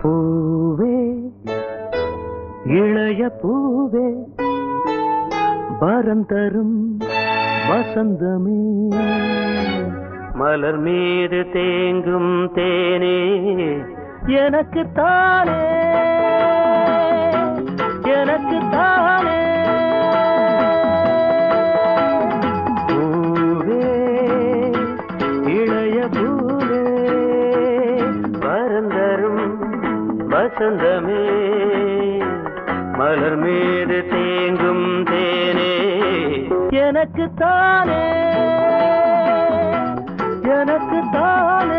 பூவே இளைய பூவே பரந்தரும் வசந்தமே மலர் மீது தேங்கும் தேனே எனக்கு தானே எனக்கு தானே பூவே இளைய பூவே பரந்தரும் வசந்தமே மலர் மீது தேங்கும் தேனே எனக்கு தானே எனக்கு தானே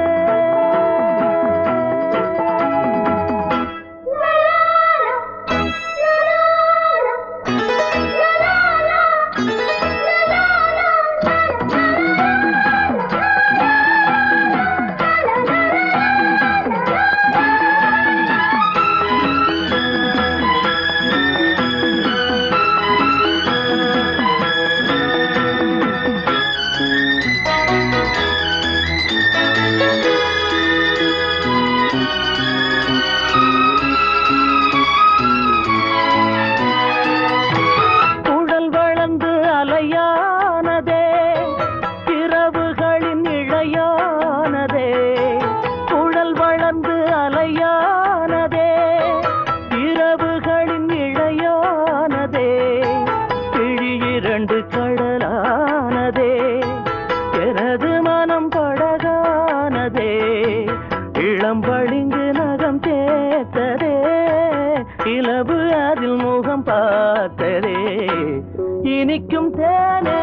உடல் வளர்ந்து அலையானதே இரவுகளின் இழையானதே உடல் வளர்ந்து அலையானதே இரவுகளின் இழையானதே கிழி இரண்டு கடலானதே எனது மனம் படகானதே இளம் பளிங்கு நகம் தேத்ததே இலவு அதில் முகம் பார்த்ததே இனிக்கும் தேனே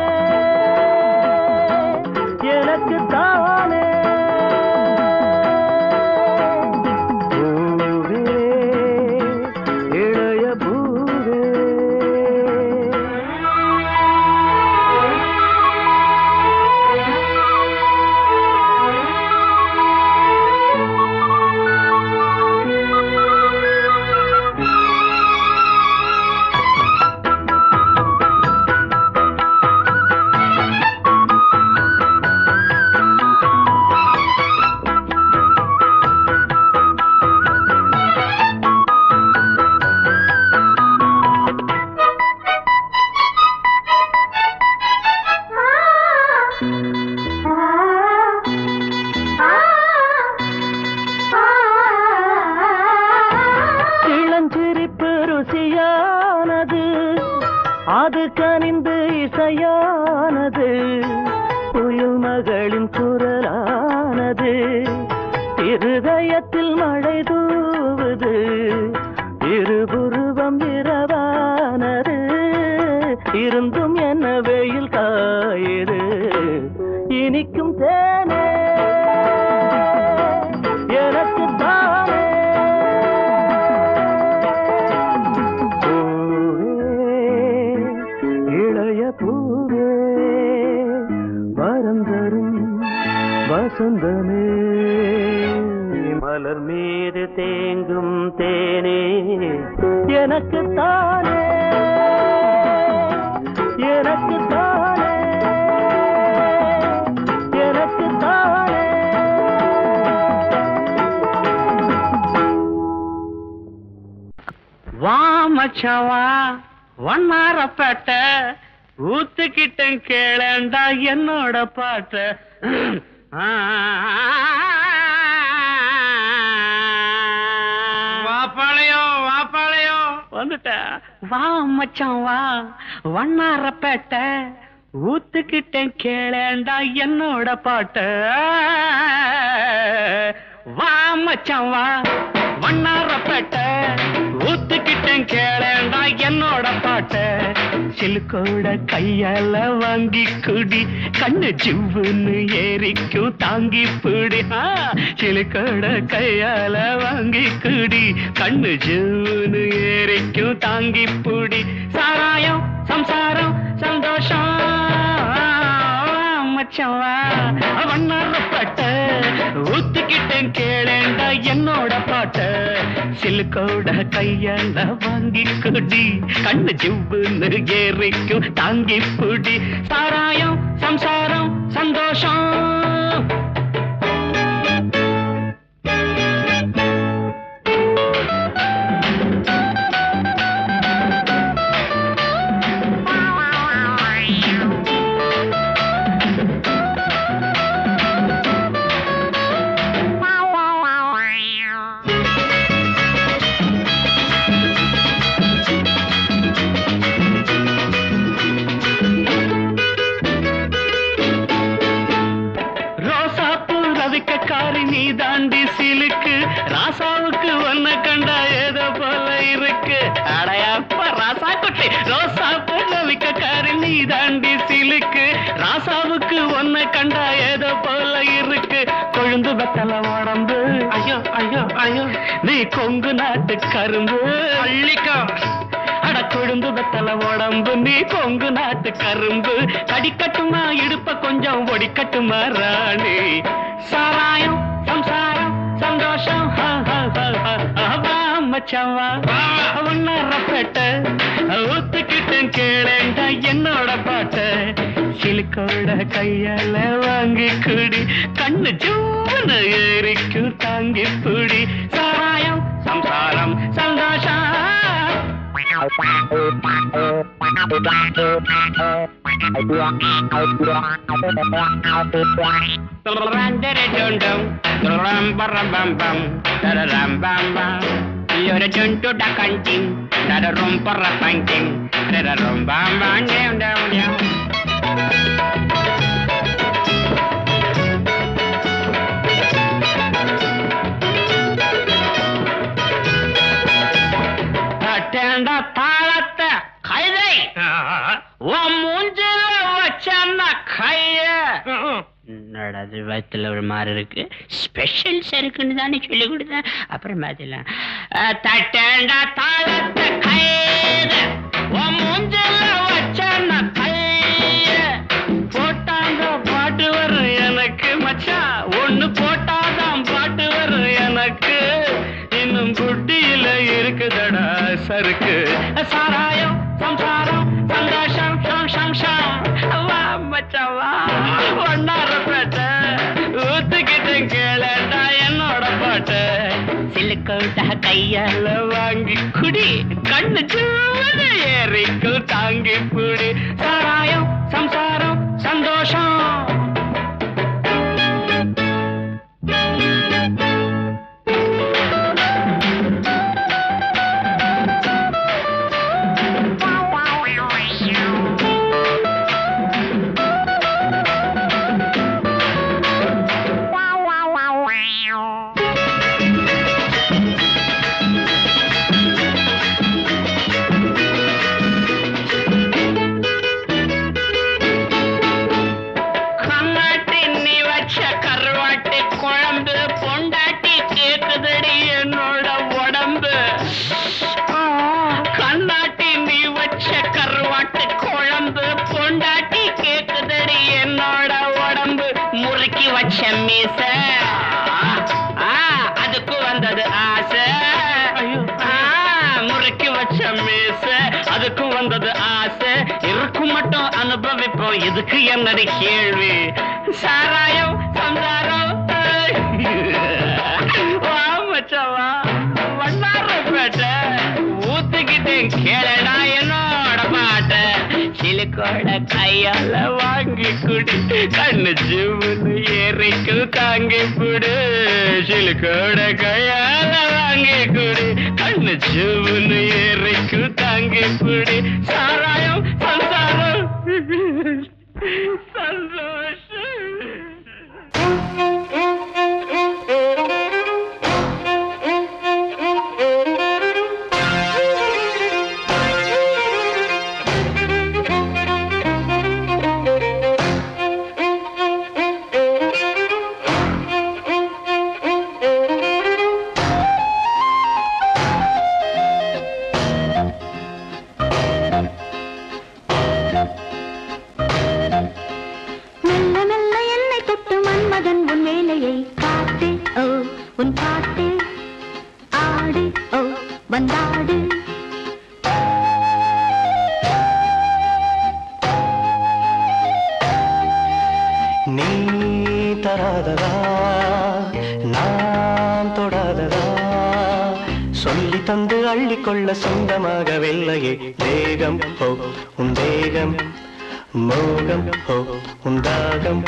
எனக்கு தானே பூவே இளைய பூவே இளஞ்சிரிப்பு ருசியானது அது கனிந்து இசையானது புயல் மகளின் குரலானது இருதயத்தில் மழை தூவுது இருபுருவம் இரவானது இருந்தும் என்ன வெயில் காயுது இனிக்கும் தேனே எனக்கு தானே பூவே இளைய பூவே வரம் தரும் வசந்தமே மலர் மீது தேங்கும் தேனே எனக்கு தானே எனக்கு தானே எனக்கு தானே வா மச்சான் வா வண்ணாரப்பேட்ட ஊத்துக்கிட்டேன் கேளண்டா என்னோட பாட்ட வாப்பாளையம் வாப்பாளையம் வந்துட்டேன் வா மச்சான் வா வண்ணாரப்பேட்ட ஊத்துக்கிட்டேன் கேளேண்டா என்னோட பாட்ட வா மச்சான் வா வண்ணாரப்பேட்ட ஊத்துக்கிட்டேன் கேளேண்டா என்னோட பாட்ட சிலுக்கோட கையால வாங்கி குடி கண்ணு ஜிவ்வுன்னு ஏறிக்கும் தாங்கி பிடி ஆ, சிலுக்கோட கையால வாங்கி குடி கண்ணு ஜிவ்வுன்னு ஏறிக்கும் தாங்கி பிடி சாராயம் சம்சாரம் சந்தோஷம் மச்சான் வா வண்ணாரப்பட்ட ஊத்துக்கிட்டேன் கேளேண்டா என்னோட பாட்ட சிலுக்கோட கையால வாங்கி குடி கண்ணு ஜிவ்வுன்னு ஏறிக்கும் தாங்கி புடி சாராயம் சம்சாரம் சந்தோஷம் ராசாவுக்கு ஒன்ன கண்டா ஏதோ போல இருக்கு அடையப்ப ராசா குட்டி ரோசா பூவிக்க காரி நீ தாண்டி சிலுக்கு ராசாவுக்கு ஒன்ன கண்டா ஏதோ போல இருக்கு கொழுந்து வெத்தல உடம்பு ஐயோ ஐயோ ஐயோ நீ கொங்கு நாட்டு கரும்பு அள்ளிக்கோ அட கொழுந்து வெத்தல உடம்பு நீ கொங்கு நாட்டு கரும்பு கடிக்கட்டுமா இடுப்ப கொஞ்சம் ஒடிக்கட்டுமா ராணி சாராயம் சம்சாரம் சந்தோஷம் ஹா, ஹா, ஹா, ஹா. ஆ, வா மச்சான் வா உன்னரப்பட்ட ஊத்துக்கிட்டேன் கேளேண்டா என்னோட பாட்ட சிலுக்கோட கையால வாங்கி குடி கண்ணு ஜூன்னு ஏறிக்கு தாங்கி புடி சாராயம் சம்சாரம் சந்தோஷம் Ram-dum-dum, ram-ba-ram-bam-bam, da-da-ram-bam-bam. You're a junto da canting, da-da-rum-pa-ra-panting, da-da-rum-bam-bam, down-down-down. அட்டேண்ட தாளத்தை கைதை உன் மூஞ்சில வச்ச கைய என்னடா அது வயிற்றுல ஒரு மாதிரி இருக்கு ஸ்பெஷல் சருக்குன்னு தானே சொல்லி கொடுத்தேன் அப்புறம் பார்த்துலாம் தட்டேண்டா தாளத்தை கைத உன் மூஞ்சில வச்ச கைய போட்டாங்க பாட்டு வரும் எனக்கு மச்சான் ஒண்ணு போட்டாதான் பாட்டு வரும் எனக்கு இன்னும் குட்டியில இருக்குதடா சருக்கு சாராயம் சம்சாரம் சந்தோஷம் ஷம் ஷம் ஷம் வா மச்சான் வா ஒன்னார பேட்ட ஊத்துக்கிட்டு கேளடா என்னோட பாட்டு சிலுக்கோட்டா கையால வாங்கி குடி கண்ணு சூடு ஏறிக்கு தாங்கி புடி சாராயம் சம்சாரம் சந்தோஷம் கண்ணாட்டி நீ வச்ச கருவாட்டு குழம்பு பொண்டாட்டி கேக்குதடி என்னோட உடம்பு கண்ணாட்டி நீ வச்ச கருவாட்டு குழம்பு பொண்டாட்டி கேக்குதடி என்னோட உடம்பு முறுக்கி வச்ச மீச ஆ, அதுக்கு வந்தது ஆசை ஆ, முறுக்கி வச்ச மீச அதுக்கு வந்தது ஆசை இருக்கும் மட்டும் அனுபவிப்போம் இதுக்கு என்னடி கேள்வி சாராயம் சம்சாரம் வா மச்சான் வா வண்ணாரப்பேட்டை ஊத்துக்கிட்டேன் கேளடா என்னோட பாட்ட சிலுக்கோட கையால வாங்கி குடி கண்ணு ஜீவனு ஏறிக்கு தாங்கி புடு சிலுக்கோட கையால வாங்கி குடி கண்ணு ஜீவனு ஏறிக்கு தாங்கி புடி சாராயம் சம்சாரம் சந்தோஷம் மெல்ல மெல்ல என்னை தொட்டு மன்மதன் உன் வேலையை காட்டு ஓ உன் பாட்டு ஆடு ஓ வந்தாடு நீ தராததா நான் தொடாததா சொல்லி தந்து அள்ளிக்கொள்ள சொந்தமாகவில்லையே தேகம் ஹோ உன் தேகம் மோகம் ஹோ உன் தாகம்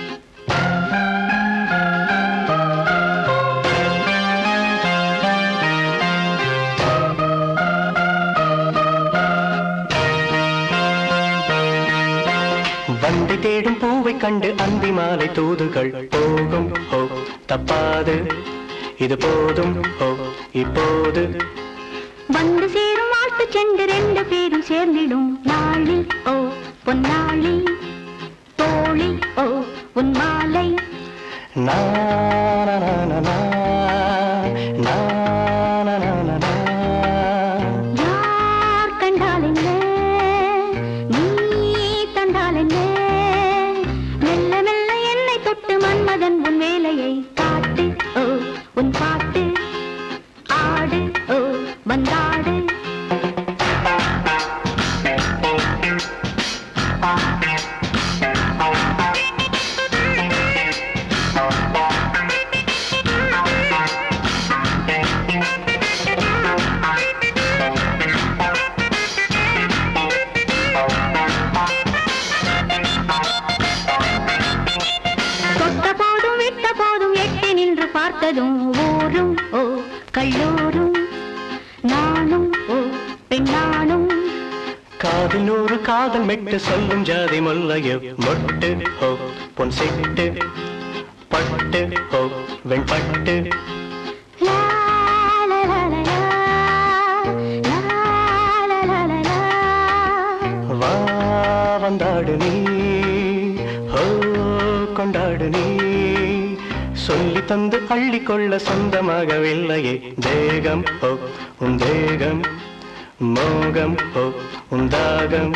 வண்டி தேடும் பூவை கண்டு அந்தி மாலை தூதுகள் போகும் ஹோ தப்பாது இது போதும் ஓ இப்போது வந்து சேரும் வாழ்த்து செண்டு ரெண்டு பேரும் சேர்ந்திடும் நாளில் ஓ பொன்னாளி தோழி ஓ உன் மாலை நா, நா, நா, நா, நா. நா, நா, நா, நா, நா. யார் கண்டால் என்ன நீ தந்தால் என்ன மெல்ல மெல்ல என்னை தொட்டு மன்மதன் உன் வேலையை காட்டு ஓ உன் பாட்டு ஆடு ஓ வந்தாடு தொட்ட போதும் விட்ட போதும் எட்டி நின்று பார்த்ததும் ஊரும் ஓ கல்லூரும் நானும் ஓ பெண்ணானும் காதில் நூறு காதல் மெட்டு சொல்லும் ஜாதி முல்லைய மொட்டு ஹோ பொன் செட்டு பட்டு ஹோ வெண்பட்டு லா, லா, லா, லா, லா. லா, லா, லா, லா, லா. வா வந்தாடு நீ ஹோ கொண்டாடு நீ சொல்லி தந்து அள்ளிக்கொள்ள சொந்தமாகவில்லையே தேகம் ஹோ உன் தேகம் மோகம் ஹோ உன் தாகம்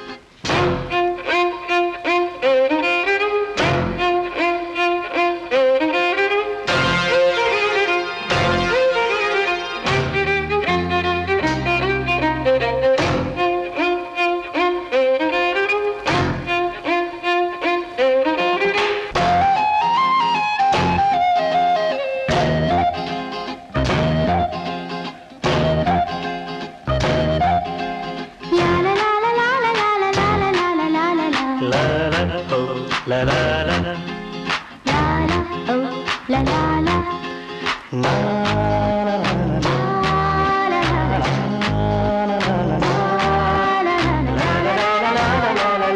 லா, லா, லா, லா, லா, லா, லா, லா, லா, லா, லா, லா, லா, லா. லா லா ஹோ லா லா லா லா, லா, ஓ, லா, லா, லா. நா லா லா லா லா, லா, லா, லா, லா, லா, லா, லா.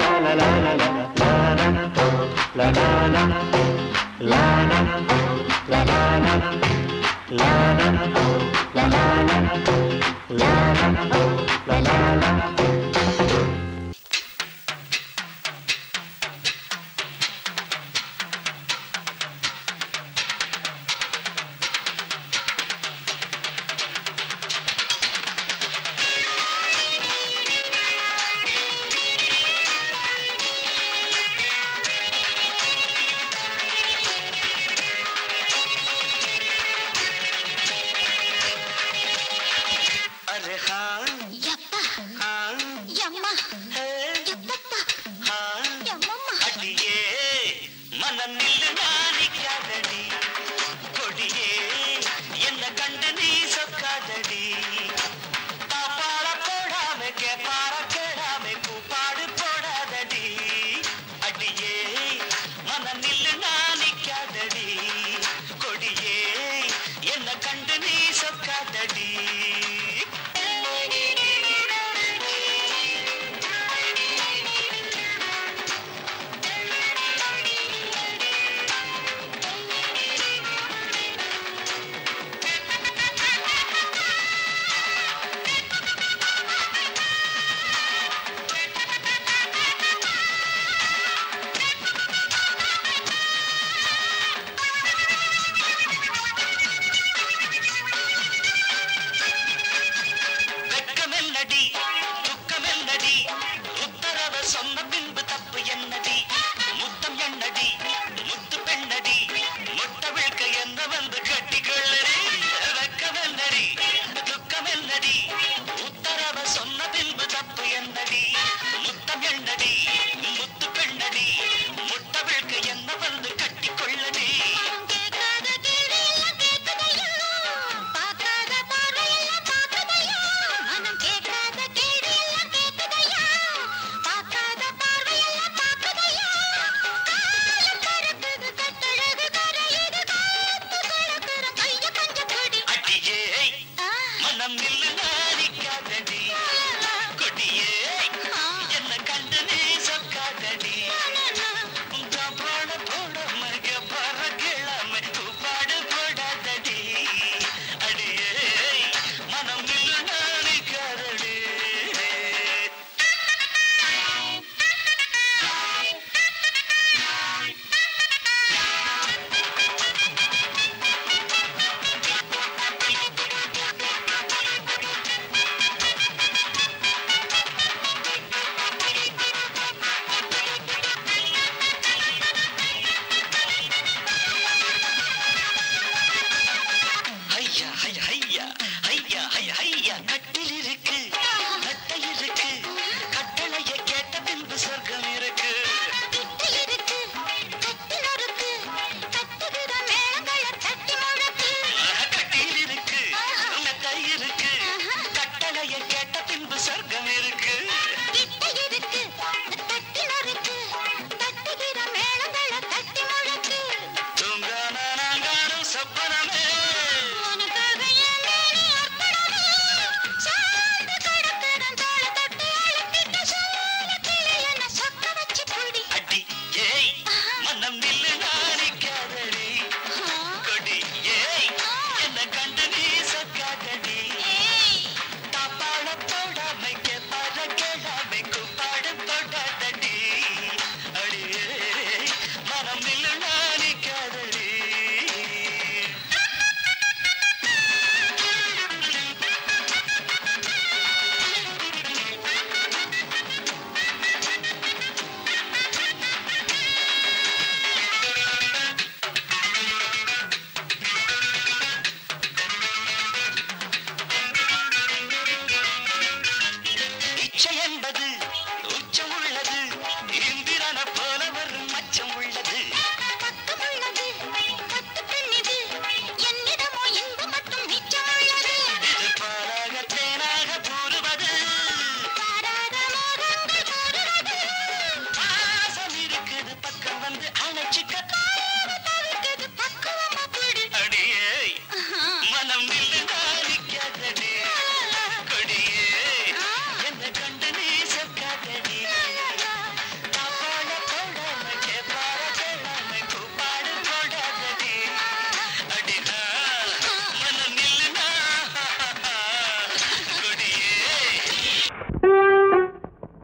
अरे हाँ ಯಪ್ಪ, हाँ ಯಮ್ಮ, है ಯಪ್ಪಪ್ಪ, हाँ ಯಮ್ಮಮ್ಮ. அடியே மனம் நில்லு நாணிக்காதடி கொடியே என்ன கண்டு நீ சொக்காதடி பாப்பாள போடாம கேப்பார கேடாம கூப்பாடு போடாதடி அடியே மனம் நில்லு நாணிக்காதடி கொடியே என்ன கண்டு நீ சொக்காதடி வெட்கமெல்லடி துக்கமெல்லடி உத்தரவ சொன்ன பின்பு தப்பு என்னடி முத்தம் என்னடி முத்து பெண்ணடி முட்ட விழ்க்க என்ன வந்து கட்டிக்கொள்ளடி வெட்கமெல்லடி துக்கமெல்லடி உத்தரவ சொன்ன பின்பு தப்பு என்னடி முத்தம் என்னடி முத்து பெண்ணடி முட்ட விழ்க்க என்ன வந்து கட்டிக்கொள்ளடி கேட்காத கேடு எல்லாம் கேட்குதையோ, பார்க்காத பார்வை எல்லாம் பார்க்குதையோ. மனம் கேட்காத கேடு எல்லாம் கேட்குதையோ, பார்க்காத பார்வை எல்லாம் பார்க்குதையோ. காலம் பறக்குது, கட்டழகு கரையுது, காத்து கிடக்குற கைய கொஞ்சம் பிடி. அடியே ஆ, மனம் நில்லு நாணிக்காதடி கொடியே ஆ, என்ன கண்டு நீ சொக்காதடி லா, லா, லா. உங்க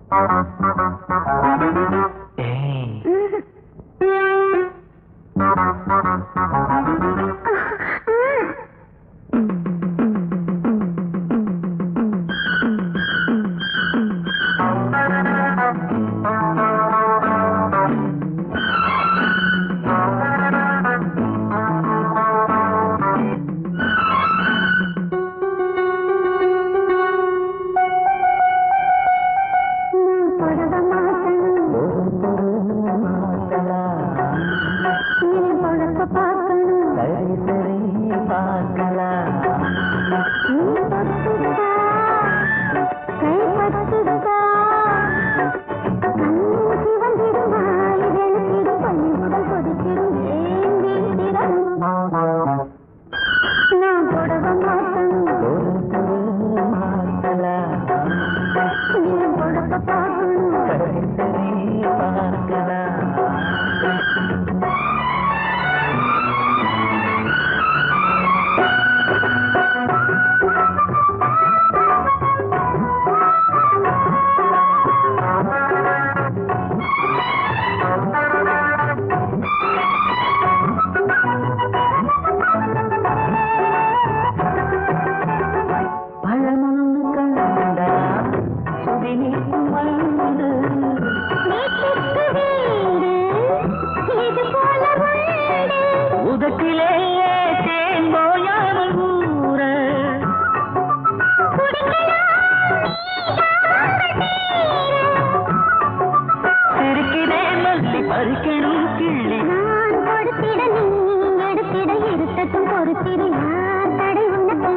நான் தொடர மாட்டேன் நீ தொடக்க பார்க்கணும் வீட்டுக்கு வீடு இது போல உண்டு உதட்டிலே தேன் போயாமல் ஊற சிரிக்கிறேன் மல்லி பறிக்கணும் கிள்ளி நான் கொடுத்திட நீ எடுத்திட இருத்தட்டும் பொறுத்திடு யார் தடை உனக்கு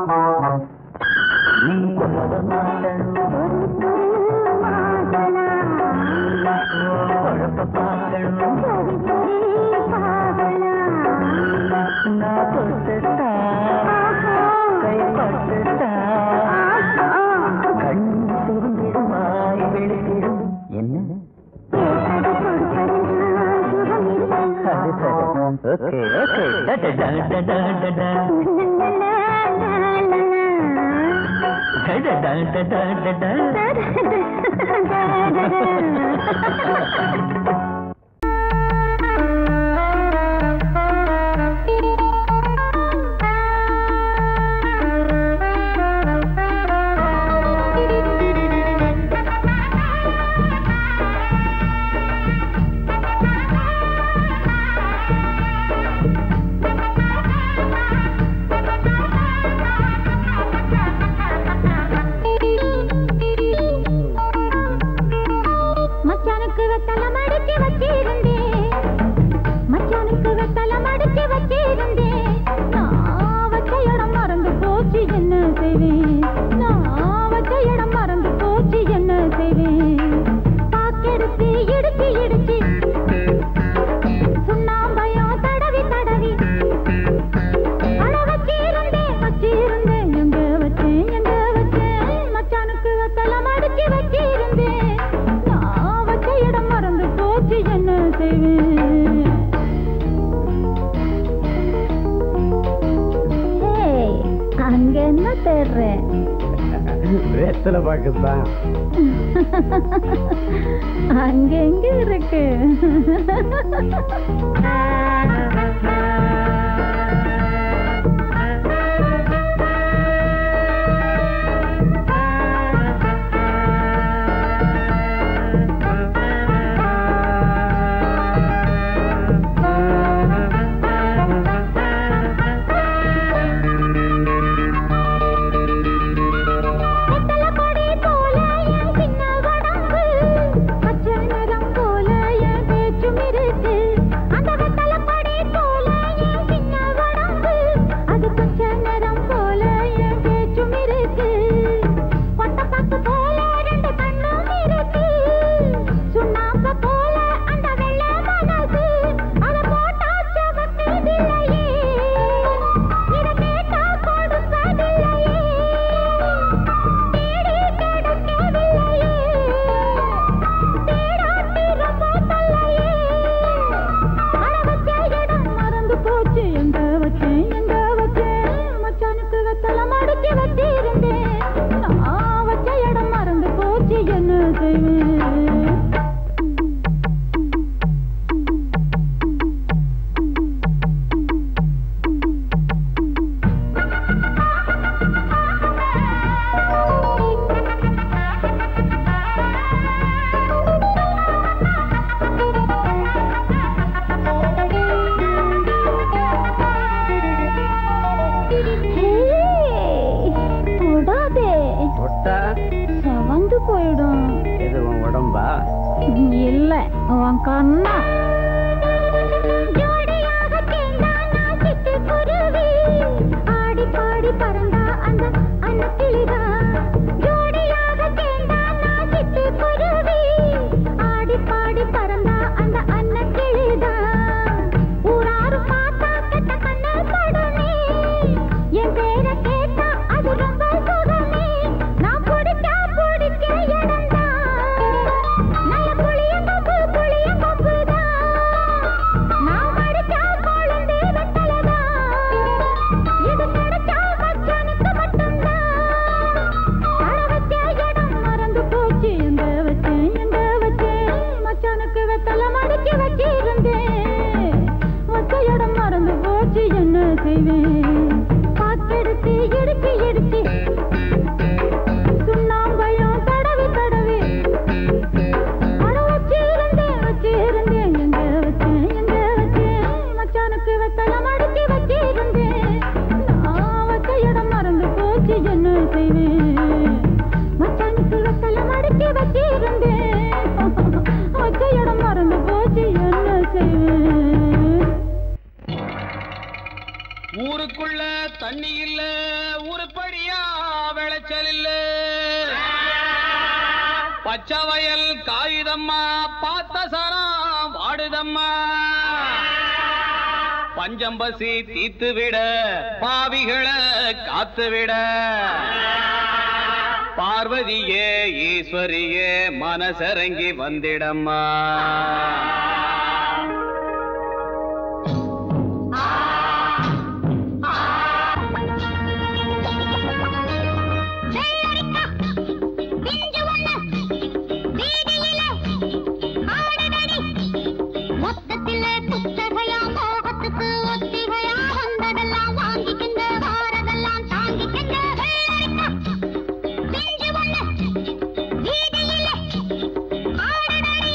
நீ உணர மாட்டேன் ஒரு துரு மாசலாம் குழப்ப பார்க்கணும் சரி சரி பாகலாம் நான் தொட்டுட்டா கைப்பட்டுட்டா கண் சுருங்கிடுமாய் வெளியிடும் என்ன கேட்டது கொடுப்பதெல்லாம் சுகம் இருக்கு அது சரி ஓகே ஓகே டா டா டா டா டா டா டா டா டா டா டா டா டா மச்சானுக்கு வெத்தல மடிச்சு வச்சிருந்தேன் மச்சானுக்கு வெத்தல மடிச்சு வச்சிருந்தேன் நான் வச்ச இடம் மறந்து போச்சு என்ன செய்வேன் நான் வச்ச இடம் மறந்து போச்சு என்ன செய்வேன் பாக்கெடுத்து இடிச்சு இடிச்சு சுண்ணாம்பயம் தடவி தடவி அட வச்சிருந்தேன் வச்சிருந்தேன் எங்க வச்சேன் எங்க வச்சேன் மச்சானுக்கு வெத்தல மடிச்சு வச்சிருந்தேன் நான் வச்ச இடம் மறந்து போச்சு என்ன செய்வேன் ஏய், அங்க என்ன தேடுறேன் வெத்தலை பாக்குதான் அங்க எங்க இருக்கு வெத்தல கொடி போல என் சின்ன உடம்பு, பச்சை நிறம் போல என் பேச்சும் இருக்கு. அந்த வெத்தல கொடி தொட்டா செவந்து போயிடும் எது உன் உடம்பா இல்ல உன் கண்ணா ஜோடியாக சேர்ந்தானா சிட்டுக்குருவி. ஆடி பாடி பறந்தா அந்த அன்னக்கிளிதா. ஜோடியாக சேர்ந்தானா சிட்டுக்குருவி. ஆடி பாடி பறந்தா அந்த அன்னக்கிளிதா. ஊராரு பார்த்தா கெட்ட கண்ணு படுமே. என் பேரை கேட்டா அது ரொம்ப சுகமே. நான் பிடிச்சா பிடிச்ச இடம்தான். நல்ல புளியங்கொம்பு, புளியங்கொம்புதான். நான் மடிச்சா கொழுந்து வெத்தலைதான். இது கிடைச்சா மச்சானுக்கு மட்டும்தான். அட வச்ச இடம் மறந்து போச்சு. எங்க வச்சேன், எங்க வச்சேன்? மச்சானுக்கு வெத்தலை மடிச்சு வச்சிருந்தேன். வச்ச இடம் மறந்து போச்சு என்ன செய்வேன் பாக்கெடுத்து இடிச்சு இடிச்சு சுண்ணாம்பையும் தடவி தடவி அட வச்சிருந்தேன் வச்சிருந்தேன் எங்க வச்சேன் எங்க வச்சேன் மச்சானுக்கு வெத்தலை மடிச்சு வச்சிருந்தேன் நான் வச்ச இடம் மறந்து போச்சு என்ன செய்வேன் மச்சானுக்கு வெத்தலை மடிச்சு வச்சிருந்தேன் வச்ச இடம் மறந்து போச்சு என்ன செய்வேன் ஊருக்குள்ள தண்ணி இல்ல ஊருப்படியா விளைச்சல் இல்ல பச்சை வயல் காயுதம்மா பார்த்த சரம் வாடுதம்மா பஞ்சம் பசி தீத்து விட பாவிகளை காத்து விட பார்வதியே ஈஸ்வரியே மனசரங்கி வந்திடம்மா வெள்ளரிக்கா பிஞ்சு ஒண்ணு வீதியில ஆடுதடி மொத்தத்தில குத்தகையா மோகத்துக்கு ஒத்திகையா வந்ததெல்லாம் வாங்கிக்கிங்க வாரதெல்லாம் தாங்கிக்கிங்க வெள்ளரிக்கா பிஞ்சு ஒண்ணு வீதியில ஆடுதடி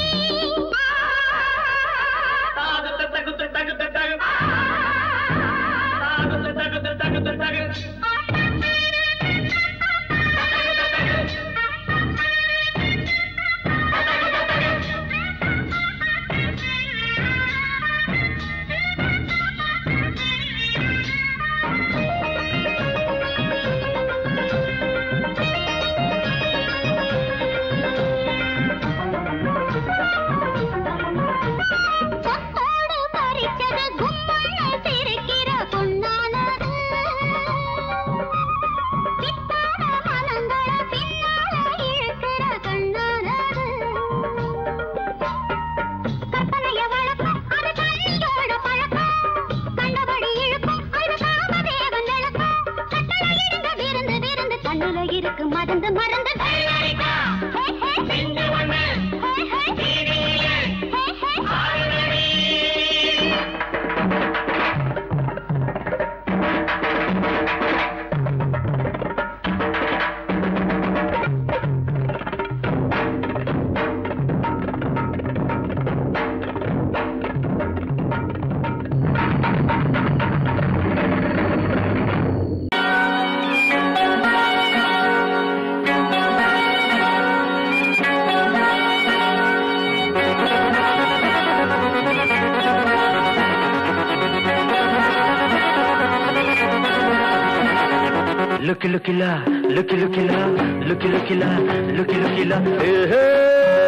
கொத்தோடு பறிச்சது கும்மான சிரிக்கிற பொன்னானது பித்தான மனங்கள பின்னால இழுக்கிற கண்ணானது கற்பனைய வளர்க்கும் அது கண்ணியோட பழக்கம் கண்டபடி இழுக்கும் அது காமதேவன் விளக்கம் கட்டளை இருந்த விருந்து விருந்து கண்ணுல இருக்கு மருந்து மருந்து ஹே, ஹே. ஹே, ஹே. ஹே, ஹே. Looky, looky la, looky, looky la, looky, looky la, looky, looky la. Hey, hey.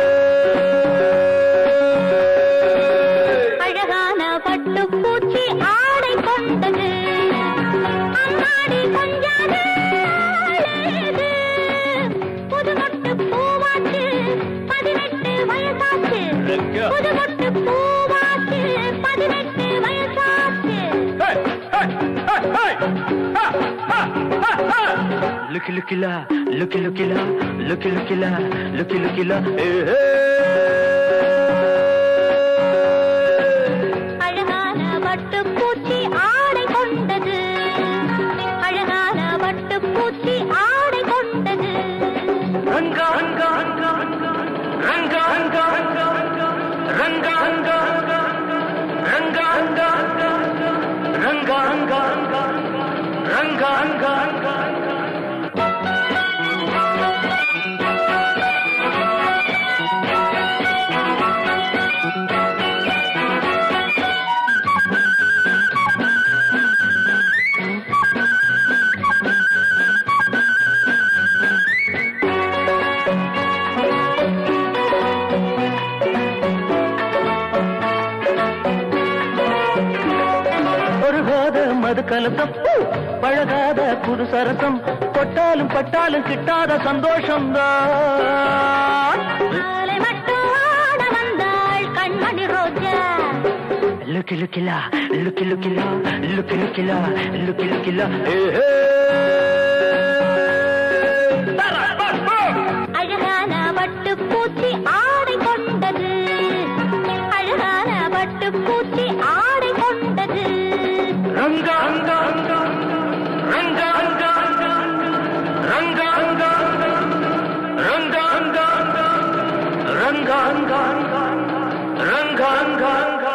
அழகான பட்டுப்பூச்சி ஆடை கொண்டது அம்மாடி கொஞ்சாது அழகு. புது மொட்டு பூவாச்சு பதினெட்டு வயசாச்சு புது மொட்டு பூவாச்சு பதினெட்டு வயசாச்சு Looky, looky la, looky, looky la, looky, looky la, looky, looky la. Hey, hey. அழகான பட்டுப்பூச்சி ஆடை கொண்டது அழகான பட்டுப்பூச்சி ஆடை கொண்டது Ranga, ranga, ranga, ranga, ranga, ranga, ranga, ranga, ranga, ranga, ranga, ranga, ranga, ranga, ranga. ஜலசம் பழகாத புது சரசம் தொட்டாலும் பட்டாலும் கிட்டாத சந்தோஷம்தான் மாலை மட்டும் ஆட வந்தாள் கண்மணி ரோஜா லுக்கி லுக்கிலா லுக்கி லுக்கிலா லுக்கி லுக்கிலா லுக்கி லுக்கிலா அழகான பட்டு பூச்சி ஆடை கொண்டது அழகான பட்டு பூச்சி ஆடை கொண்டது ரங்கா ரங்கா ரங்கா ரங்கா ரங்கா ரங்கா ரங்கா ரங்கா ரங்கா ரங்கா ரங்கா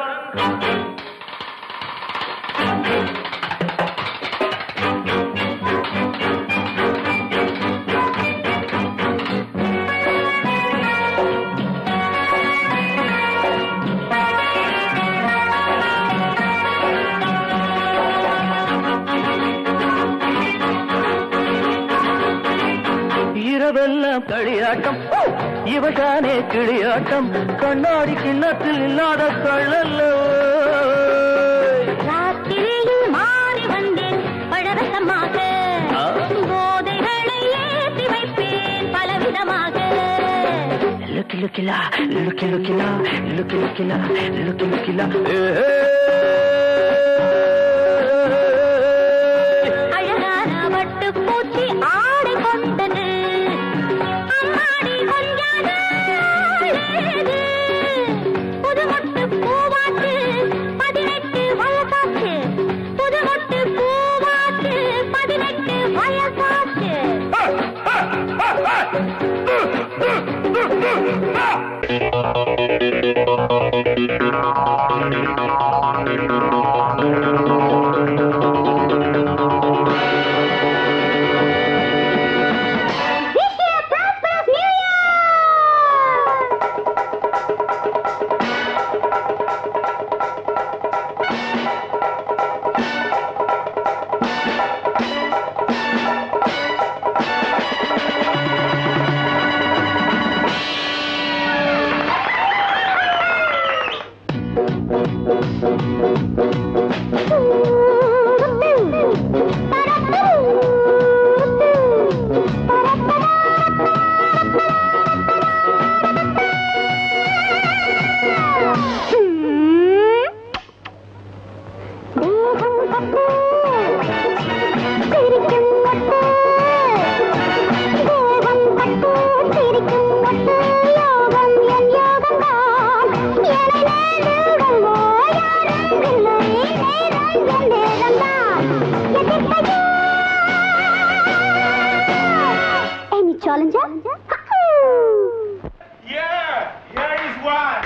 இரவெல்லாம் களியாட்டம் இவட்டானே கிளியாட்டம் கண்ணாடி கிண்ணத்தில் இல்லாத கள்ளல்ல ராத்திரியில் மாறி வந்தேன் பழரசமாக ஆ. போதைகளை ஏற்றி வைப்பேன் பலவிதமாக லுக்கி லுக்கிலா லுக்கி லுக்கிலா லுக்கி லுக்கிலா லுக்கி லுக்கிலா அழகான பட்டு பூச்சி ஆடை கொண்டது அம்மாடி கொஞ்சாத அழகு. புது மொட்டு பூவாச்சு பதினெட்டு வயசாச்சு புது மொட்டு பூவாச்சு பதினெட்டு வயசாச்சு Wish you a prosperous New Year! Any challenger? Yeah, here is one.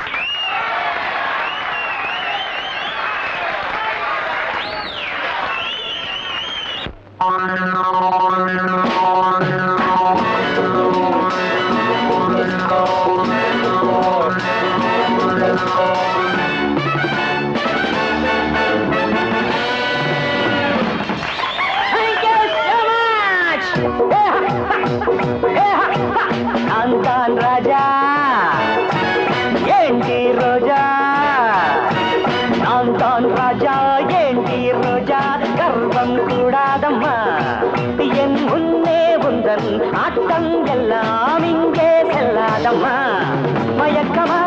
நான் தான் ராஜா ஏண்டி ரோஜா நான் தான் ராஜா ஏண்டி ரோஜா கர்வம் கூடாதம்மா என் முன்னே உந்தன் ஆட்டம் எல்லாம் இங்கே செல்லாதம்மா மயக்கமா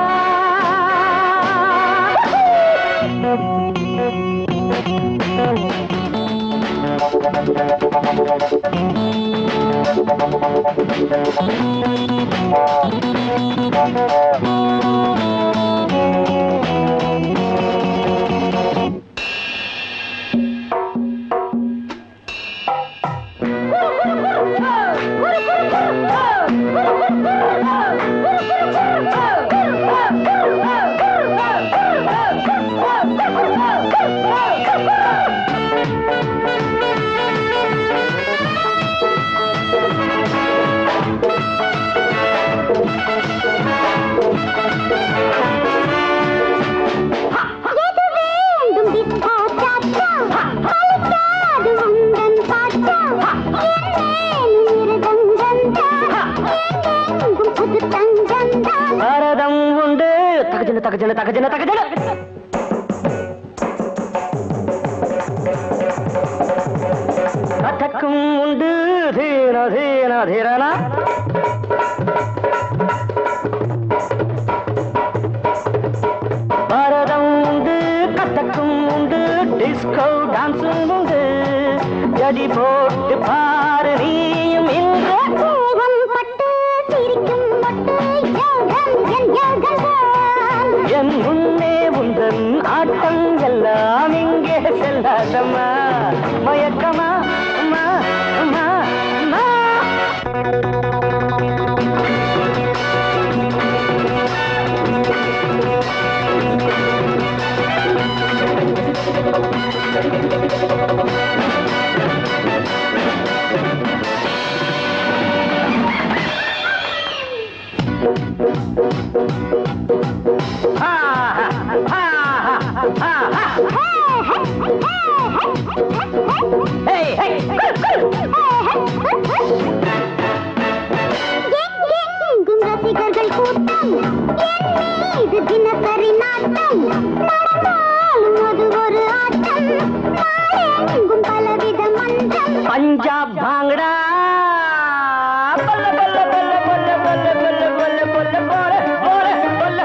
எது வேண்டும் பிஸ்கா சாச்சா அழுத்தாது உந்தன் பாச்சா என்னேனும் இருதங்கந்தா எங்கெங்கும் புது தங்கந்தா பாரதம் உண்டு தகஜன தகஜன தகஜன தகஜன கதக்கும் உண்டு தீன தீன தீரனா பரதம் உண்டு கதக்கும் உண்டு டிஸ்கோ டான்ஸும் உண்டு எடி போட்டு பாரு நீயும் இன்று பூவம் பட்டு சிரிக்கும் மொட்டு யோகம் என் யோகம்தான். என் முன்னே உந்தன் ஆட்டம் எல்லாம் இங்கே செல்லாதம்மா மயக்கமா மா, மா, மா. ஆ, ஆ, ஆ, ஆ, ஆ. Hey, hey, எங்கெங்கும் ரசிகர்கள் கூட்டம் என் மீது தினசரி நாட்டம் நடந்தாலும் அது ஒரு ஆட்டம் நாளெங்கும் பலவித மன்றம் பஞ்சாப் பாங்கடா பல்ல பல்ல பல்ல பல்ல பல்ல பல்ல பல்ல பல்ல போல போல பல்ல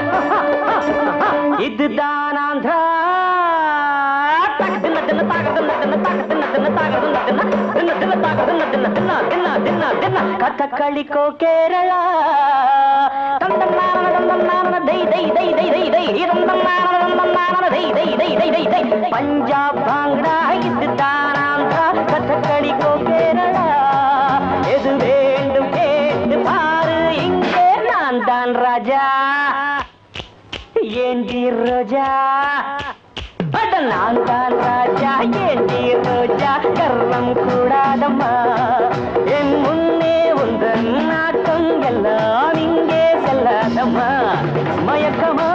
இதுதான் ஆந்திரா தகதின தின தகதின தின தகதின தின தகதின தின தின தின தகதின தின தின தின தின தின கதகளிக்கோ கேரளா தந்தம் நாரண தந்தம் நாரண தை தை தை தை தை தை தந்தம் நாரண தந்தம் நாரண தை தை தை தை தை தை பஞ்சாப் பாங்கடா இதுதான் ஆந்திரா கதகளிக்கோ கேரளா எது வேண்டும் கேட்டு பாரு இங்கே நான் தான் ராஜா ஏண்டி ரோஜா அட நான் தான் ராஜா ஏண்டி ரோஜா கர்வம் கூடாதம்மா என் முன்னே உந்தன் நாட்டம் எல்லாம் இங்கே செல்லாதம்மா மயக்கமா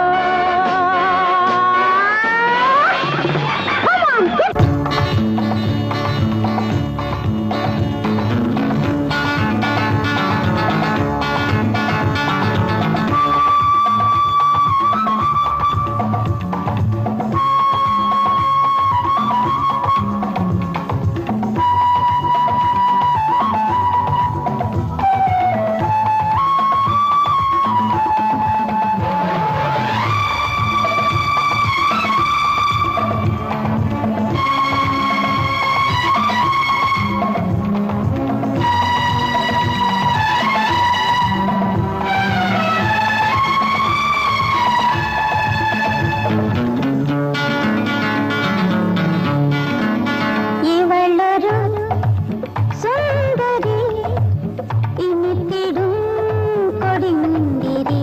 இவளொரு சுந்தரி இனித்திடும் கொடிமுந்திரி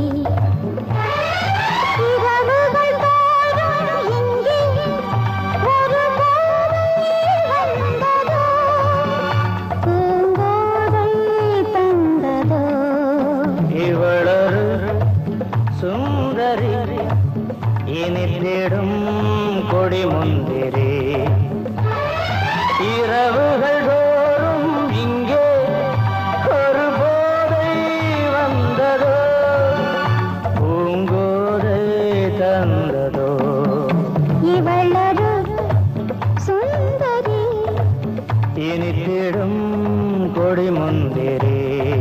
இரவுகள் தோறும் இங்கே ஒரு போதை வந்ததோ பூங்கோதை தந்ததோ இவளொரு சுந்தரி இனி தேடும் கொடி முந்திரி இரவுகள் தோறும் இங்கே ஒரு போதை வந்ததோ பூங்கோதை தந்ததோ இவளொரு சுந்தரி இனி தேடும் கொடி முந்திரி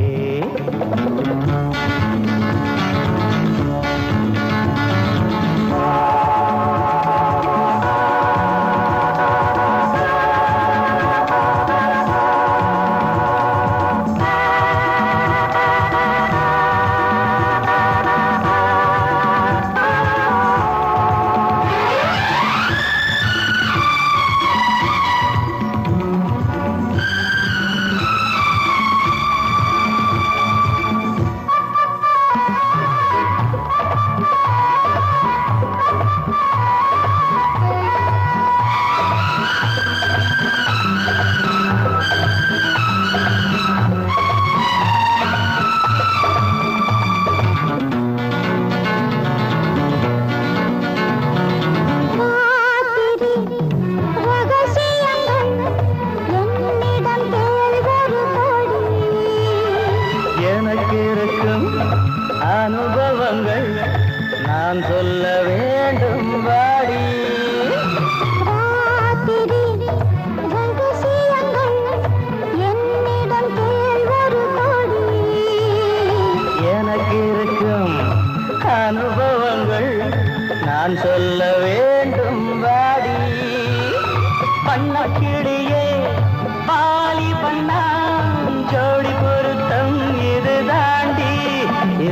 ராத்திரி ரகசியங்கள் என்னிடம் கேள்வொரு கோடி எனக்கு இருக்கும் அனுபவங்கள் நான் சொல்ல வேண்டும் வாடி ராத்திரி ரகசியங்கள்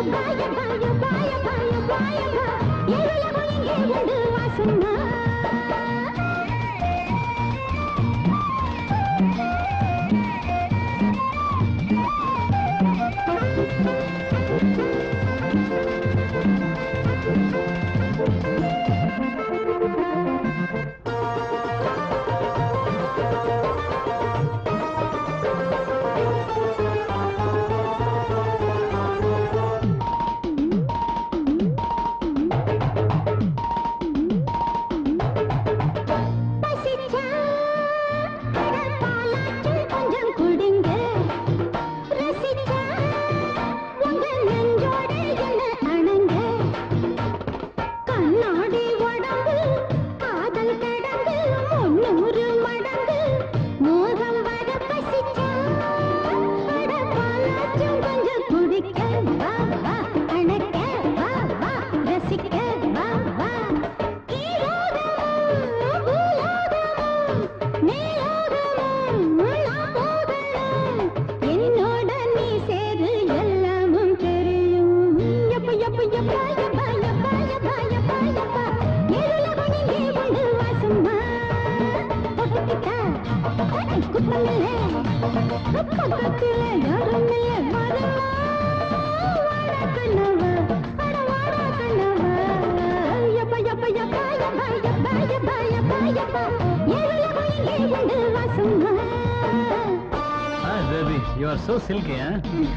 எப்பா எப்பா எப்பா எப்பா எப்பா எப்பா எருளவும் இங்கே உண்டு வாசம்மா பசிச்சா பாலாற்று கொஞ்சம் குடிங்க ரசிச்சா உங்க நெஞ்சோடு என்ன அணங்க கண்ணாடி உடம்பு காதல் கடந்து முன்னூறு மடங்கு மோகம் வர பசிச்சா அட பாலாற்றும் கொஞ்சம் குடிக்க வா வா அணக்க வா வா ரசிக்க வா வா கீழோகமும் பூலோகமும் மேலோகமும் நான் போகணும் என்னோட நீ சேரு எல்லாமும் தெரியும் எப்ப எப்ப எப்ப எப்ப எப்ப எப்ப எப்ப எப்ப எருளவும் இங்கே உண்டு வாசம்மா ஒட்டுக்கிட்டா குத்தமில்ல பக்கத்துல யாரும் இல்ல வரமா வாடா கண்ணவா அட வாடா கண்ணவா எப்ப எப்ப எப்ப எப்ப எப்ப எப்ப எப்ப எப்ப எருளவும் இங்கே உண்டு வாசம்மா Ah, baby, you are so silky, huh?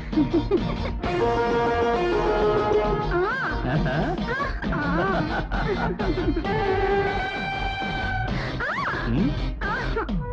Hmm?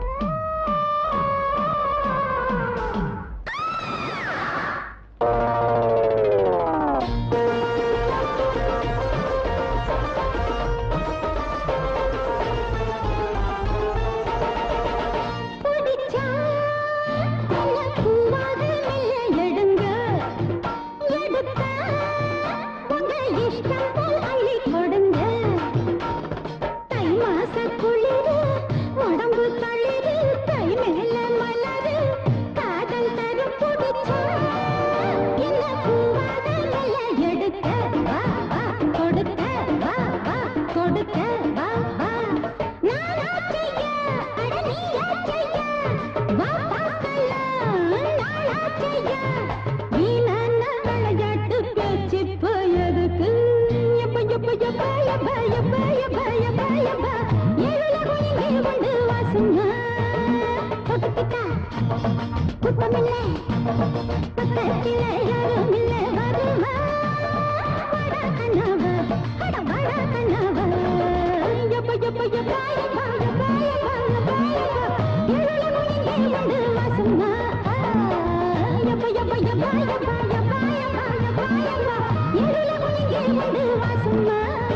பிடிச்சா நல்ல பூவாக மெல்ல எடுங்க எடுத்தா உங்க இஷ்டம் போல் அள்ளி கொடுங்க தை மாச குளிரு உடம்பு தளிரு தை மேல மலரு காதல் தரும் பிடிச்சா என்ன பூவாக மெல்ல எடுக்க வா வா கொடுக்க வா வா கொடுக்க வா வா நானா செய்ய அட நீயா செய்ய வா பார்க்கலாம் நானா செய்ய வீணான விளையாட்டு பேச்சு போயதுக்கு எப்ப எப்ப எப்ப எப்ப எப்ப எப்ப எப்ப எப்ப எருளகும் இங்கே வந்து வாசுங்க தொட்டுக்கிட்டா குத்தமில்ல பக்கத்தில யாரும் இல்ல வருமா வாடா கண்ணாவா அட வாடா கண்ணாவா எப்ப எப்ப எப்ப எப்ப எப்ப எப்ப எப்ப எப்ப எருளகும் இங்கே வந்து வாசுங்க எப்ப எப்ப எப்ப எப்ப எப்ப எப்ப எப்ப எப்ப எருளகும் இங்கே வந்து வாசுங்க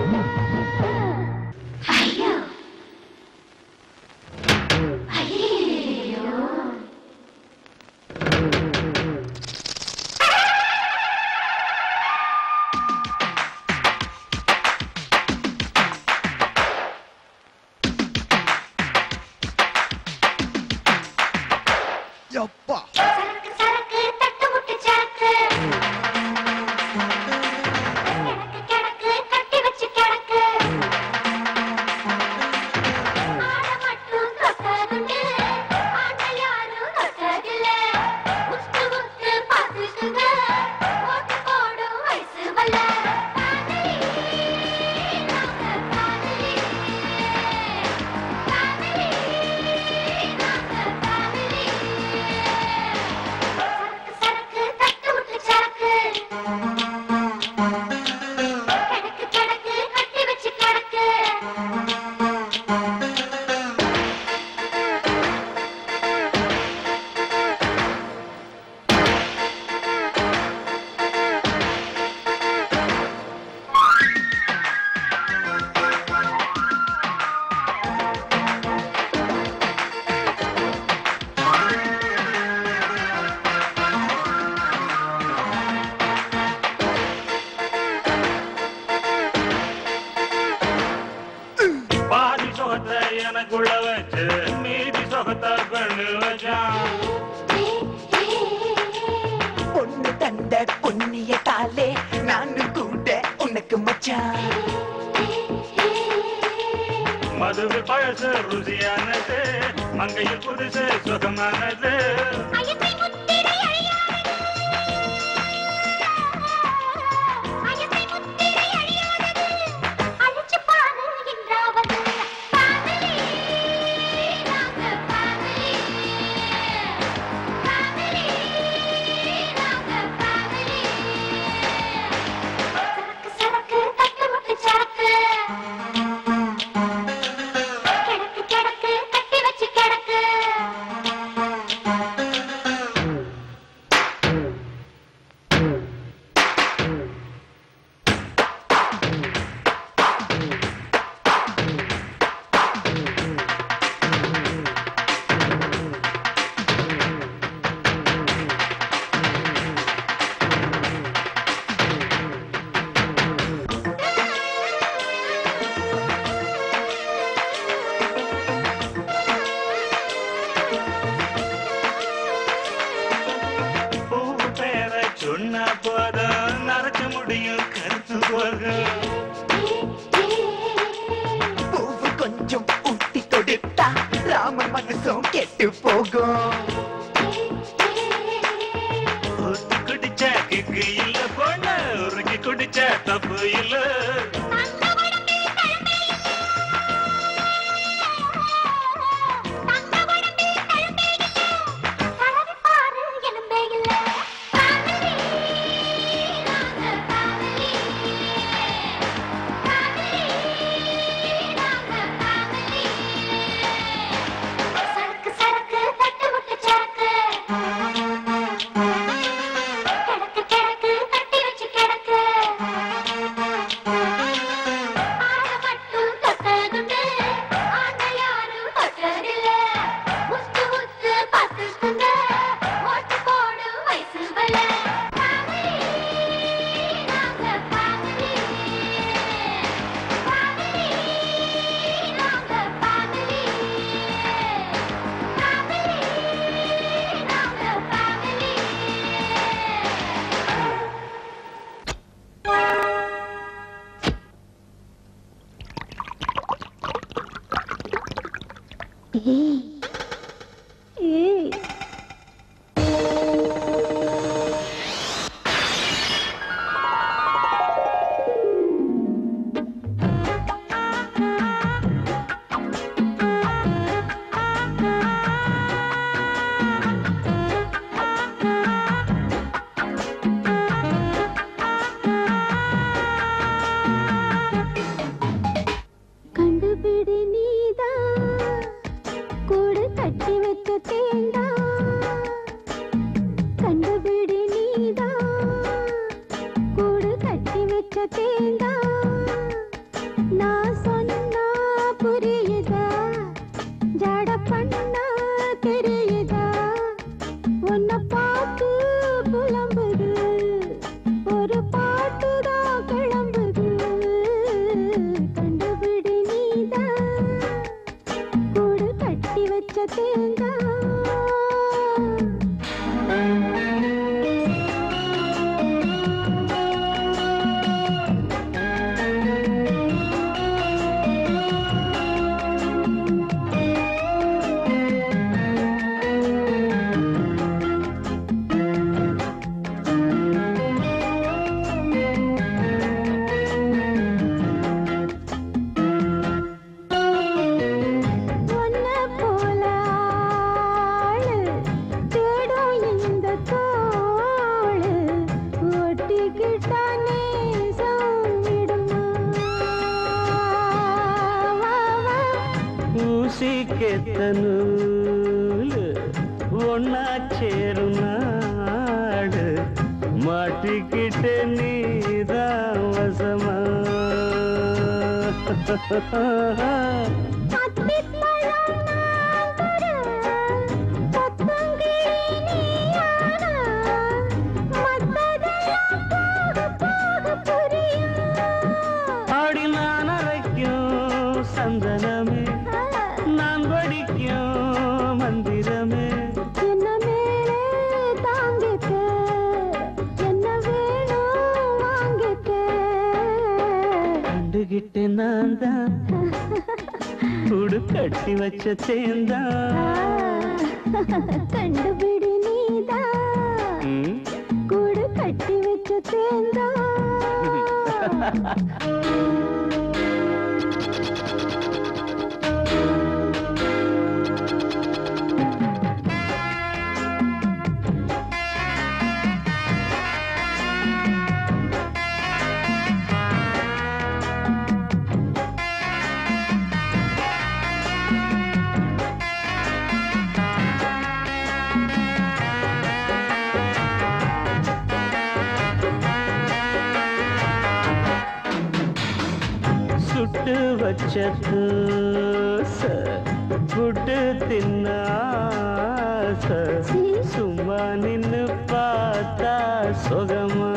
ஐயோ ஐயோ சரக்கு சரக்கு தட்டு முட்டு சரக்கு கிடக்கு கிடக்கு கட்டி வச்சு கிடக்கு ஆட மட்டும் தொட்டதுண்டு ஆட்ட யாரும் தொட்டதில்ல முத்து முத்து பார்த்துக்குங்க ஓட்டு போடும் வயசு வல்ல காதலி நாங்க காதலி காதலி நாங்க காதலி சரக்கு சரக்கு தட்டு முட்டு சரக்கு கிடக்கு கிடக்கு கட்டி வச்சு கிடக்கு பாதி சொகத்தை எனக்குள்ள வச்சு மீதி சொகத்தை கொண்டு வச்சான் பொண்ணு தந்த பொண்ணு பண்ணியட்டாலே நானும் கூட உனக்கு மச்சான் மதுவில் பழசு ருசியானது மங்கையில் புதுசு சுகமானது அயற்றை முத்திரை அழியாதது. அயற்றை முத்திரை அழியாதது. அழிச்சுப் பாரு என்றாவது. family. நாங்க family. family. நாங்க family. சரக்கு சரக்கு தட்டு முட்டு சரக்கு கிடக்கு கிடக்கு கட்டி வச்சு கிடக்கு பூ பேர சொன்ன போதும் நரைச்ச முடியும் கருத்து போகும் பூவு கொஞ்சம் ஊட்டி தொடுத்தா ராம மனசும் கெட்டு போகும் ஊத்தி குடிச்ச கிக்கு இல்ல பொண்ணு உருக்கி குடிச்ச தப்பு இல்ல சரக்கு சரக்கு தட்டு முட்டு சரக்கு கிடக்கு கிடக்கு கட்டி வச்சு கிடக்கு ஆட மட்டும் தொட்டதுண்டு ஆண்ட யாரும் தொட்டதில்ல உத்து உத்து பார்த்துக்குங்க ஓட்டு போடும் வயசு வல family நாங்க family family நாங்க family family நாங்க family கண்டுபிடி நீதான் கூடு கட்டி வச்ச தேண்டா கண்டுபிடி நீதான் கூடு கட்டி வச்ச தேண்டா நான் சொன்னா புரியுதா ஜட பண்ணா தெரியுதா உன்னை பார்த்து புலம்புது ஒரு பாட்டு தான் கிளம்புது கண்டுபிடி நீதான் கூடு கட்டி வச்ச தேங்கா ஒன்ன போல ஆளு தேடும் இந்த தோளு ஒட்டிக்கிட்டா நேசம் விடுமா வா, வா. ஊசி கெத்த நூலு ஒன்னா சேரும் நாடு மாட்டிக்கிட்ட நீதான் வசமா அத்திப்பழம் நான் தரேன், கொத்தங்கிளி நீயானா, மத்ததெல்லாம் போக போக புரியும். ஆடி நான் அரைக்கும் சந்தனமே நான் படிக்கும் மந்திரமே என்ன மேலே தாங்கிக்க, என்ன வேணும் கண்டுகிட்டு நான் தான் குடு கட்டி வச்ச தேந்தான் கண்டுபிடி நீதான் ம். கூடு கட்டி வச்ச தேந்தா சுட்டு வச்ச தோச புட்டு தின்ன ஆசை. சும்மா நின்னு பார்த்தா சுகமா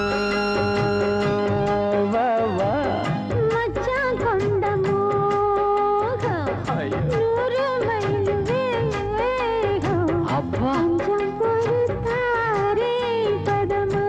வா வா மச்சான் கொண்ட மோகம் நூறு மைல் வேகம் அப்பா பஞ்சம் பொறுத்தாரே பதமா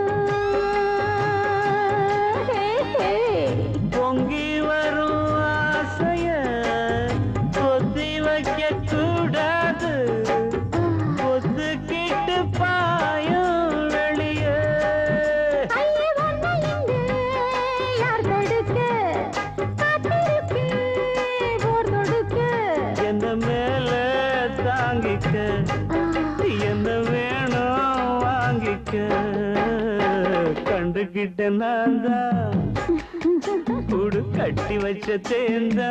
ஹே, ஹே. பொங்கி வரும் ஆசைய பொத்தி வைக்க கூடாது பொத்துக்கிட்டு பாயும் வெளியே ஐயே, உன்னை இங்கு யார் தடுக்க? காத்திருக்கு ஓர் தொடுக்க. என்ன மேல தாங்கிக்க என்ன வேணும் வாங்கிக்க கண்டுகிட்ட நான் தான் குடு கட்டி வச்ச தேந்தா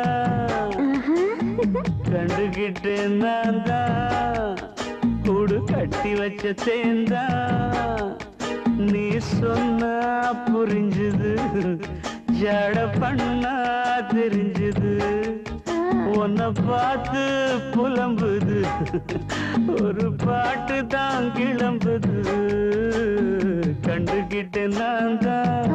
கண்டுகிட்ட நான் தான் கூடு கட்டி வச்ச தேந்தா நீ சொன்னா புரிஞ்சுது ஜட பண்ணா தெரிஞ்சுது உன்னை பார்த்து புலம்புது ஒரு பாட்டு தான் கிளம்புது கண்டுகிட்டு நான் தான்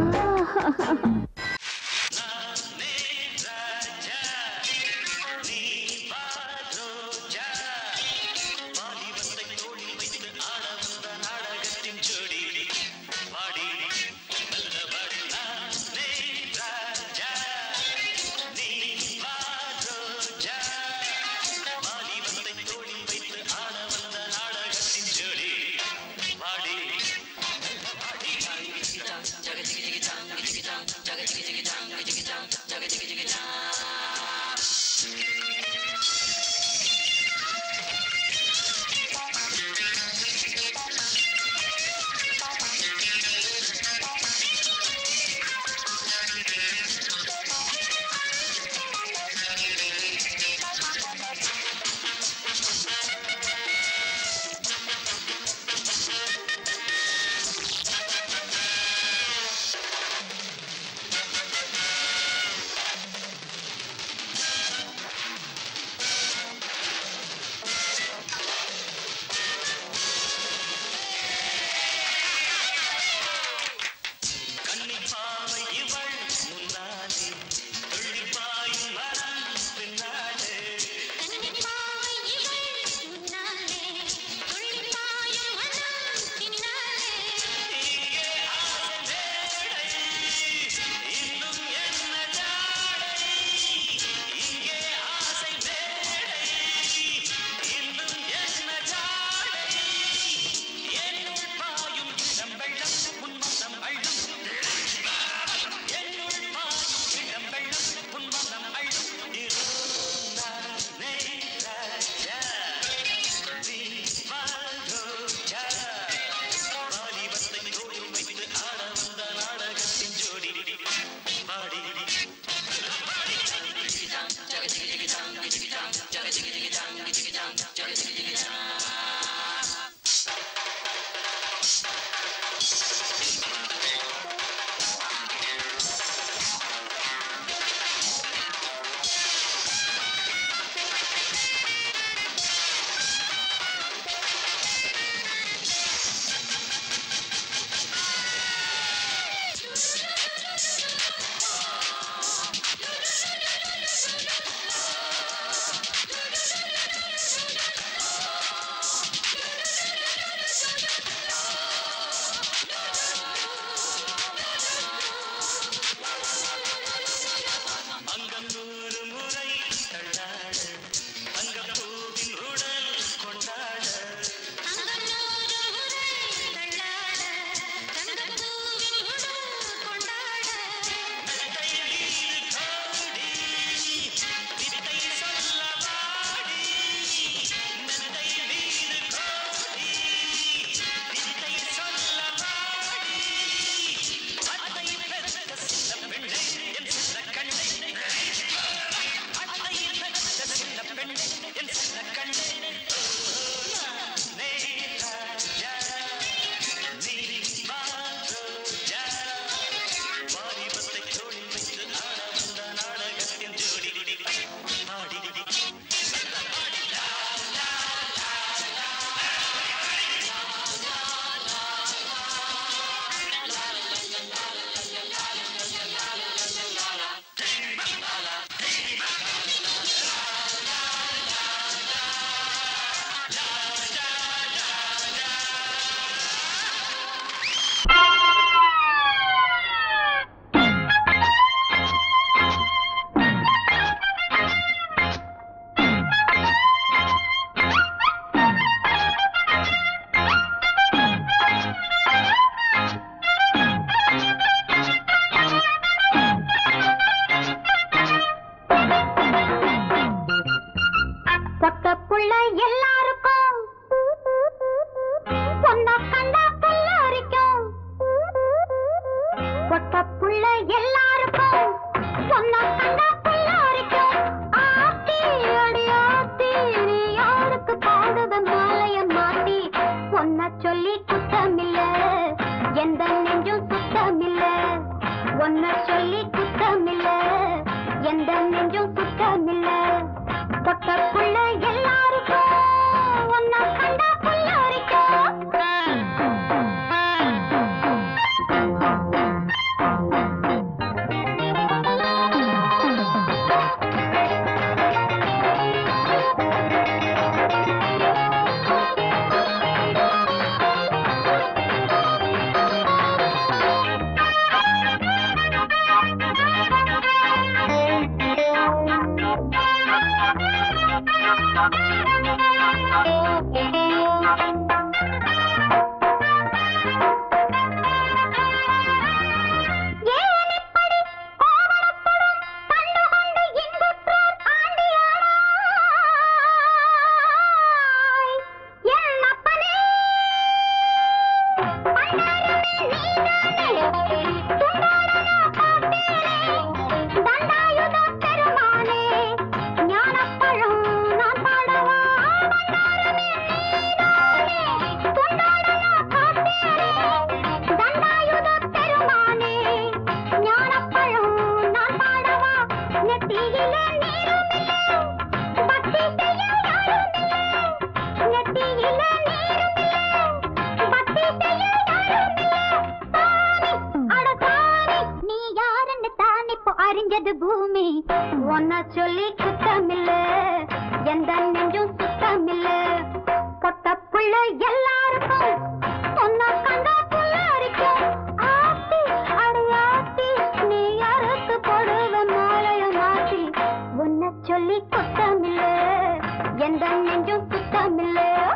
எது பூமி ஒன்ன சொல்லி குத்தமில்ல எந்த நெஞ்சும் சுத்தமில்ல பொட்ட புள்ள எல்லாருக்கும் ஒன்ன கண்டா புல்லாரிக்கும் ஆத்தி அடையாத்தி நீ யாருக்கு போடுவ மாலைய மாத்தி உன்ன சொல்லி குத்தமில்ல எந்த நெஞ்சும் சுத்தமில்ல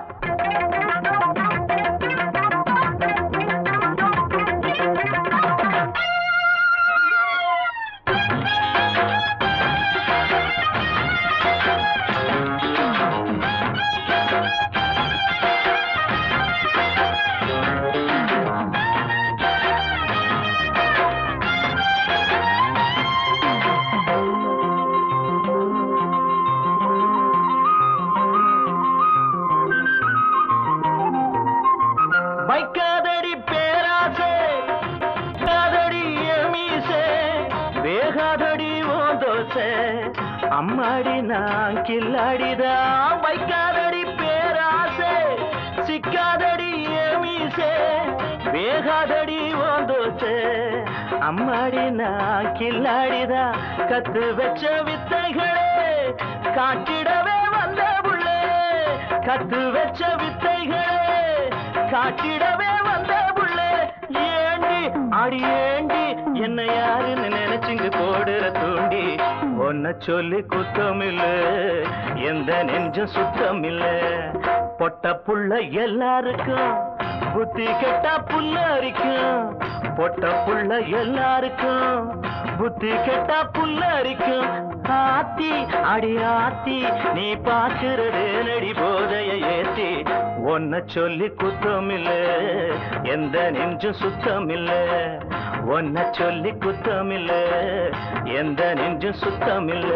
வைக்காதடி பேராசே காதடி எமீசே வேகாதடி ஓந்தோசே அம்மாடி நான் கில்லாடிதான் வைக்காதடி பேராசே சிக்காதடி எமீசே வேகாதடி ஓந்தோசே அம்மாடி நான் கில்லாடிதான் கத்து வச்ச வித்தைகளே காட்டிடவே வந்த புள்ளே கத்து வச்ச வித்தைகளே காட்டிடவே வந்த புள்ளே ஏண்டி அடி ஏண்டி என்ன யாருன்னு நினைச்சுங்க போடுற தூண்டி ஒன்ன சொல்லி குத்தமில்ல எந்த நெஞ்சம் சுத்தமில்ல பொட்ட புள்ள எல்லாருக்கும் புத்தி கெட்டா புல்ல அரிக்கும் பொட்ட புள்ள எல்லாருக்கும் புத்தி கெட்டா புல்ல அரிக்கும் ஆத்தி அடி ஆத்தி நீ பாக்குறது நடி போதைய ஏத்தி ஒன்ன சொல்லி குத்தமில்ல எந்த நெஞ்சும் சுத்தமில்ல ஒன்ன சொல்லி குத்தமில்ல எந்த நெஞ்சும் சுத்தமில்ல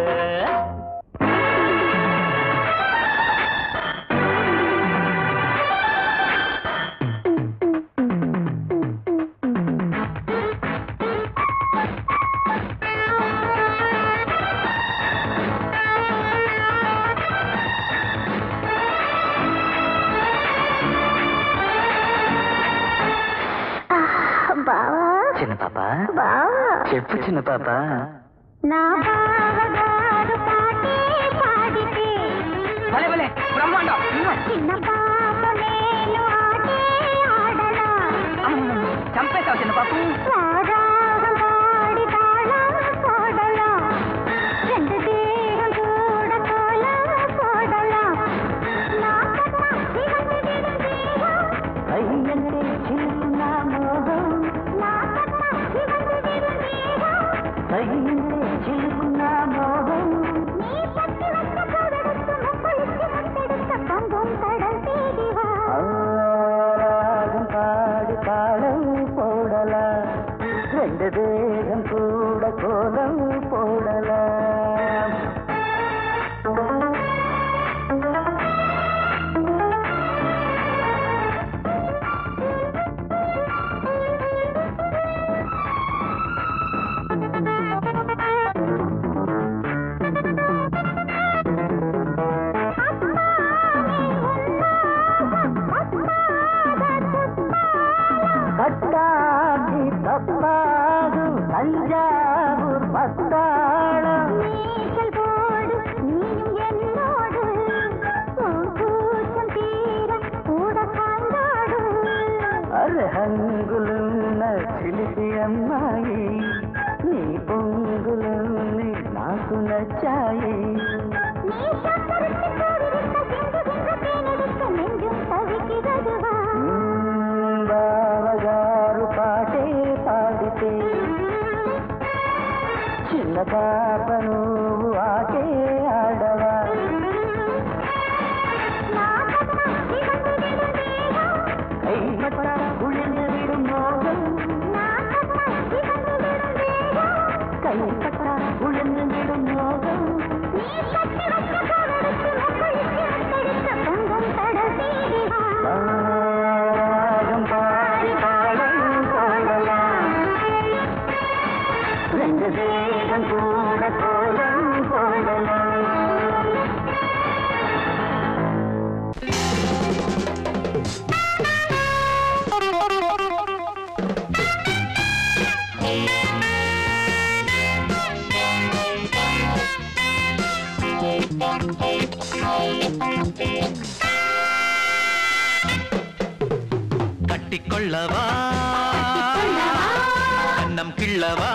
బావా చిన్న పాప బావా చెప్పు చిన్న పాప నా బావగారు పాటే పాడితే భలే భలే బ్రహ్మాండం చిన్న పాప నేను ఆటే ఆడలా చంపేశావు చిన్న పాప రాగాగం పాడి తాళం పోడలా రెండు దేహం కూడా కోలం పోడలా నా కథ ఇవన్నీ విను దేహం అయ్యంటే చిన్న మోహం నా కథ ఇవన్నీ విను దేహం అయ్యంటే చిలుకున్న మోహం நீ பத்தி வச்ச போதெடுத்து முப்பளிச்சு முத்தெடுத்த பங்கும் கடல் தேடிவா ராகம் பாடி தாளம் போடலாம் ரெண்டு தேகம் கூட கோலம் போடலாம் பட்டாதி தப்பாது தஞ்சாவூர் பத்தாளம் நீச்சல் போடு நீயும் என்னோடு உன் கூச்சம் தீர கூட காய்ந்தாடு అర్హంగులున్న చిలిపి అమ్మాయి నీ పొంగులన్నీ నాకు నచ్చాయి நீ சக்கரத்து போரிருக்க சென்று சென்று தேனெடுக்க நெஞ்சும் தவிக்கிறதுவா మ్మ్, బావగారు పాటే పాడితే చిన్న పాప నువ్వు ఆటే ఆడవా నా కథ ఇవన్నీ విను దేహం కైమట్ట కుళ్ళిన విడు మోగం నా కథ ఇవన్నీ విను దేహం కైపట్ట కుళ్ళిన విడు మోగం நீ பத்தி வச்ச போதெடுத்து முப்பளிச்சு முத்தெடுத்த பங்கும் கடல் தேடிவா రాగం పాడి తాళం పోడலாம் ரெண்டு தேகம் கூட கோலம் போடலாம் Thank you. கொள்ளவா அன்னம் கிள்ளவா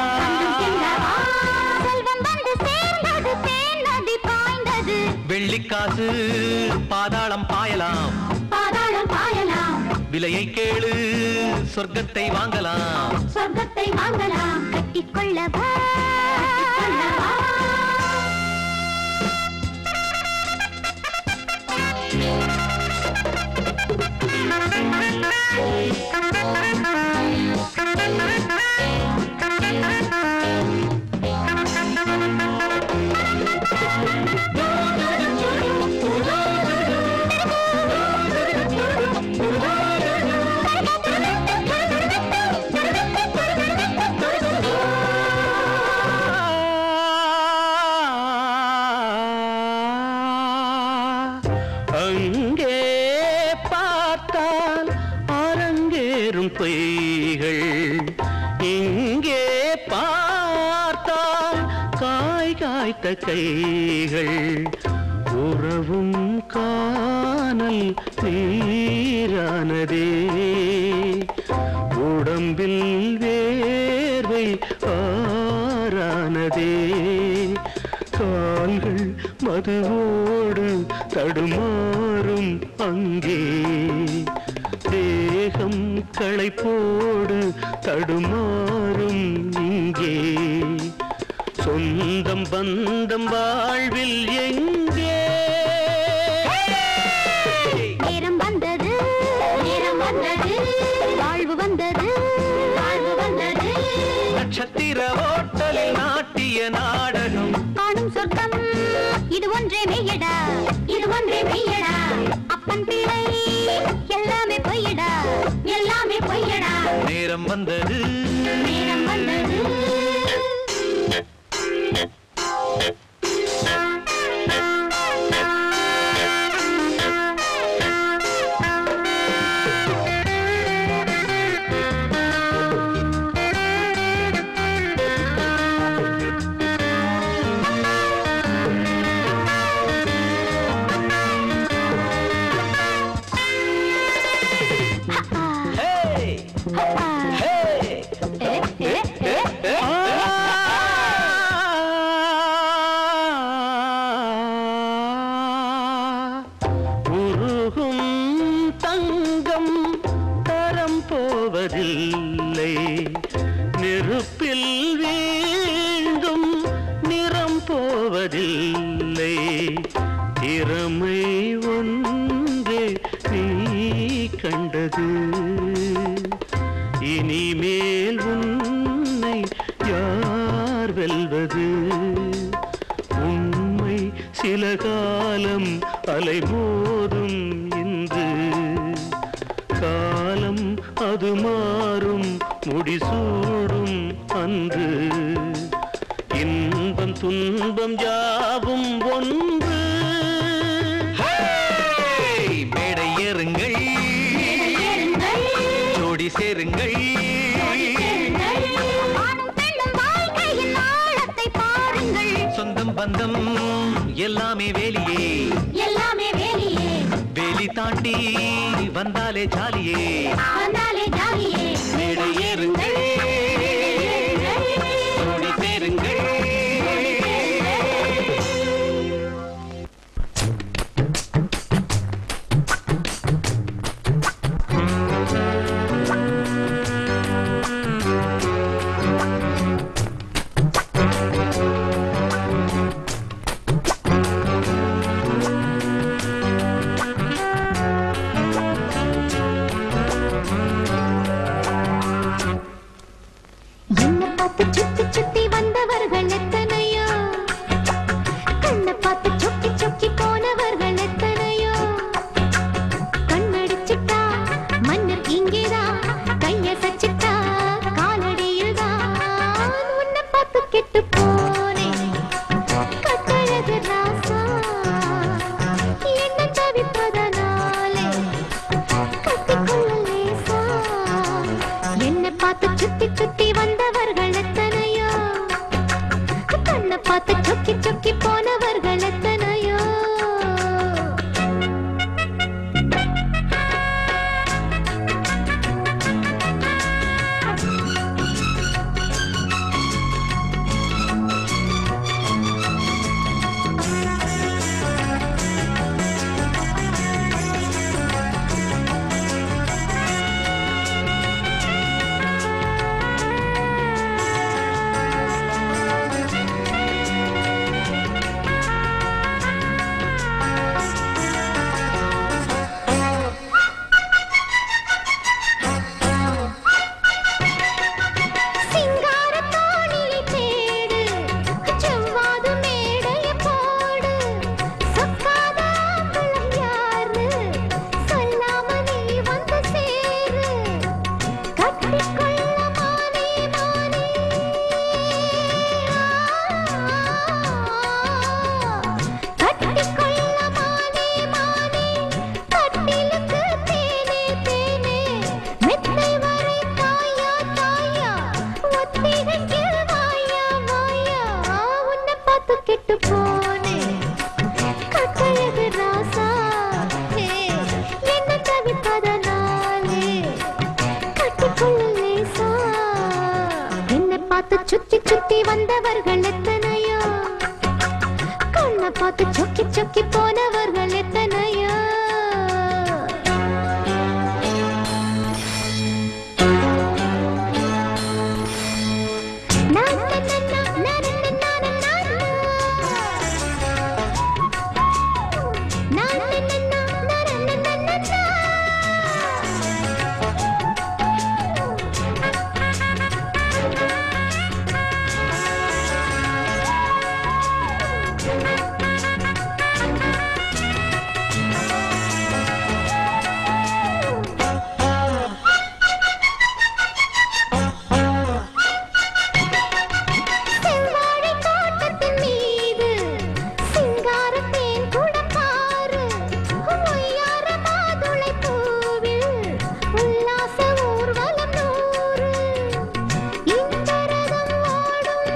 செல்வம் வந்து சேர்ந்தது தேன் நதி பாய்ந்தது வெள்ளிக்காசு பாதாளம் பாயலாம் பாதாளம் பாயலாம் விலையை கேளு சொர்க்கத்தை வாங்கலாம் சொர்க்கத்தை வாங்கலாம் கட்டிக்கொள்ளவா கட்டிக்கொள்ளவா அங்கே பார்த்தால் அரங்கேறும் பொய்கள் இங்கே பார்த்தால் காய் காய்த்த கைகள் உறவும் காணல் நீரானதே உடம்பில் வேர்வை ஆறானதே கால்கள் மதுவோடு தடுமாறும் அங்கே தேகம் களைப்போடு தடுமாறும் இங்கே சொந்தம் பந்தம் வாழ்வில் எங்கே நேரம் வந்தது நேரம் வந்தது வாழ்வு வந்தது வாழ்வு வந்தது நட்சத்திர ஓட்டலில் நாட்டிய நாடகம் காணும் சொர்க்கம் இது ஒன்றே மெய்யடா இது ஒன்றே மெய்யடா அப்பன் பிள்ளை எல்லாமே பொய்யடா எல்லாமே பொய்யடா நேரம் வந்தது நேரம் வந்தது உருகும் தங்கம் தரம் போவதில்லை நெருப்பில் வீழ்ந்தும் நிறம் போவதில்லை திறமை ஒன்றே நீ கண்டது இனிமேல் உன்னை யார் வெல்வது உண்மை சில காலம் அலைமோதும் இன்று காலம் அது மாறும் முடிசூடும் அன்று இன்பம் துன்பம் யாவும் ஒன்று மேடை ஏறுங்கள் ஜோடி சேருங்கள் ஆணும் பெண்ணும் வாழ்க்கையின் ஆழத்தை பாருங்கள் சொந்தம் பந்தம் எல்லாமே வேலியே எல்லாமே வேலியே வேலி தாண்டி வந்தாலே ஜாலியே வந்தாலே ஜாலியே மேடை ஏறுங்கள் ஜோடி சேருங்கள் என்ன பார்த்து சுத்தி சுத்தி வந்தவர்கள் எத்தனையோ கண்ணை பார்த்து சொக்கி சொக்கி போனவர்கள் எத்தனையோ கண்ணடிச்சிட்டா மன்னர் இங்கேதான் கைய சச்சிட்டா காலடியில் தான் உன்னை பார்த்து கெட்டு போனேன் கட்டழகு ராசா என்ன தவிப்பதனாலே கட்டிக்கொள்ள லேசா என்னை பார்த்து சுத்தி சுத்தி வந்தவர்கள் எத்தனையோ கண்ணை பார்த்து சொக்கி சொக்கி போனவர்கள் எத்தனையோ பார்த்து சுத்தி சுத்தி வந்தவர்கள் எத்தனையோ கண்ணை பார்த்து சொக்கி சொக்கி போனவர்கள் எத்தனையோ நான் நன்னா, நான் நன்னா, நான் நன்னா. நான் நன்னா, நான் நன்னா, நன்னா. செவ்வாழை தோட்டத்தின் மீது சிங்காரத் தேன் குடம் பாரு. ஒய்யார மாதுளை பூவில் உல்லாச ஊர்வலம் நூறு. இந்த ரதம் ஓடும்,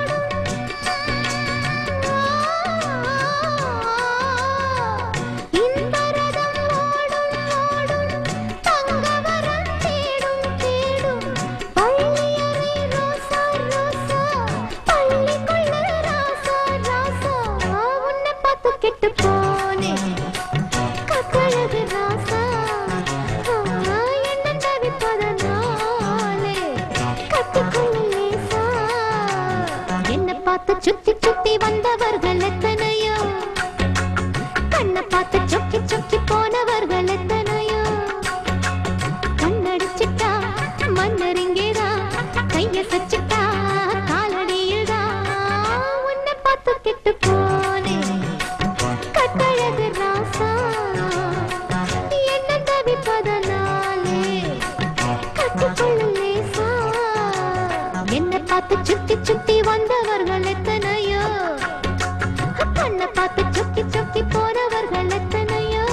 ஓடும். இந்த ரதம் ஓடும், ஓடும். தங்கவரம் தேடும், தேடும். பள்ளியறை ரோசா, ரோசா. பள்ளிக்குள்ள ராசா, ராசா. உன்னை பார்த்து கெட்டு போனேன் கக்கழகு ராசா. ஆ, என்ன தவிப்பதனாலே கட்டிக்கொள்ள லேசா. என்னை பார்த்து சுத்தி சுத்தி வந்தவர்கள் எத்தனையோ கண்ணை பார்த்து சொக்கி சொக்கி போனவர்கள் எத்தனையோ கண்ணடிச்சிட்டா மண்ணறிங்கேதா கைய சச்சிட்டா காலடியில்தா உன்னை பார்த்து கெட்டு போனேன் கட்டழகு ராசா என்ன தவிப்பதனாலே கட்டிக்கொள்ள லேசா என்னை பார்த்து சுத்தி சுத்தி வந்தவர்கள் எத்தனையோ கண்ணை பார்த்து சொக்கி சொக்கி போனவர்கள் எத்தனையோ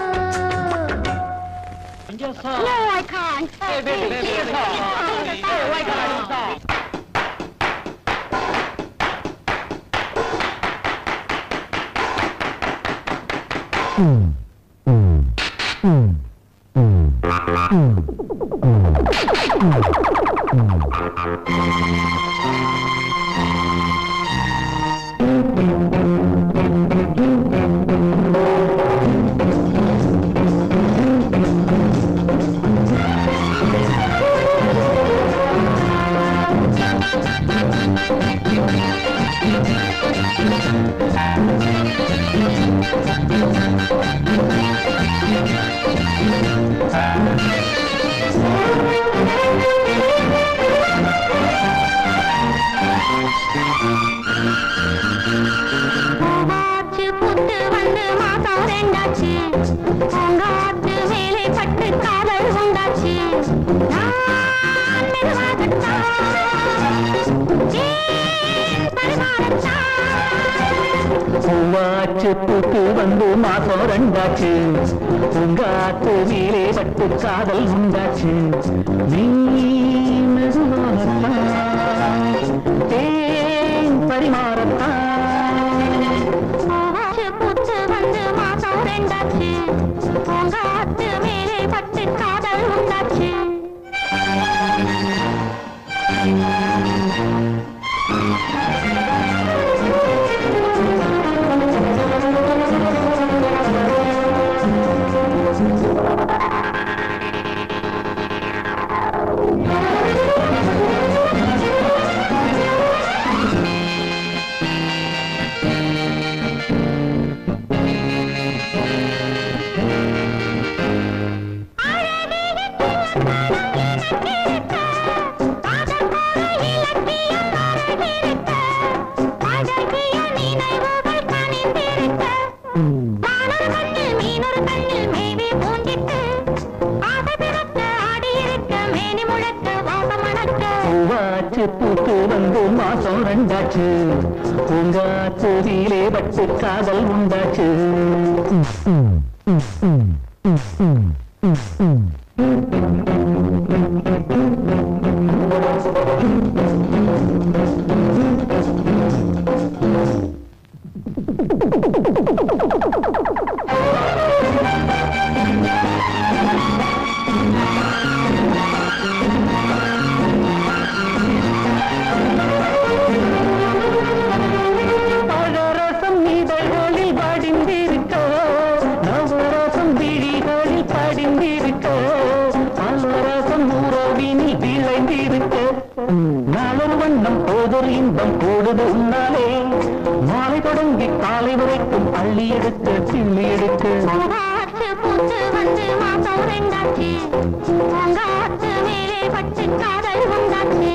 No, I can't. Hey, baby, baby, baby. Oh, I can't. பூவாச்சு புத்து வந்து மாசம் ரெண்டாச்சு பூங்காத்து வேலை பட்டு காதல் உண்டாச்சு நான் மெதுவாகத்தான் ஏன் பரிமாறத்தான் பூவாச்சு பூத்து வந்து மாசம் ரெண்டாச்சு பூங்காத்து மேலே பட்டு காதல் உண்டாச்சு நீ மெதுவாகத்தான் தேன் பரிமாறத்தான் பூவாச்சு புத்து வந்து மாசம் ரெண்டாச்சு பூங்காத்து மேலே பட்டு காதல் உண்டாச்சு பூவாச்சு பூத்து வந்து மாசம் ரெண்டாச்சு பூங்காத்து மேலே பட்டு காதல் உண்டாச்சு ஆ நாளொரு வண்ணம் போதொரு இன்பம் கூடுது உன்னாலே மாலை தொடங்கி காலை வரைக்கும் அள்ளி எடுத்து சிள்ளி எடுத்து பூங்காற்று பூத்து வந்து மாசம் ரெண்டாச்சு பூங்காற்று மேலே பட்டு காதல் வந்தாச்சு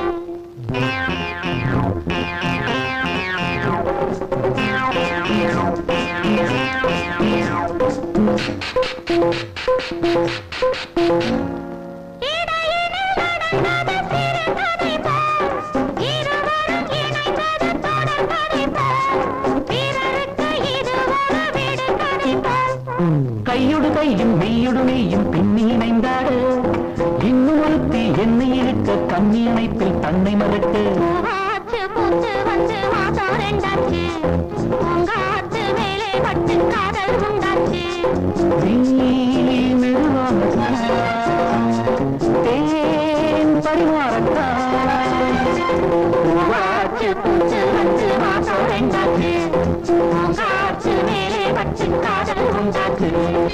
இடையினில் நடந்தது சிறுகதை போல், இருவரும் இணைந்தது தொடர்கதை போல், பிறருக்கு இது ஒரு விடுகதை போல். கையொடு கையும் மெய்யொடு மெய்யும் பின்னி இணைந்தாடு இன்னும் ஒருத்தி என்னை இருக்க கண்ணி இணைப்பில் தன்னை மறக்க பூங்காற்று பூத்து வந்து மாசம் ரெண்டாச்சு பூங்காற்று மேலே பட்டு காதல் உண்டாச்சு நீ மெதுவாகத்தான் தேன் பரிமாறத்தான் பூங்காற்று பூத்து வந்து மாசம் ரெண்டாச்சு பூங்காற்று மேலே பட்டு காதல் உண்டாச்சு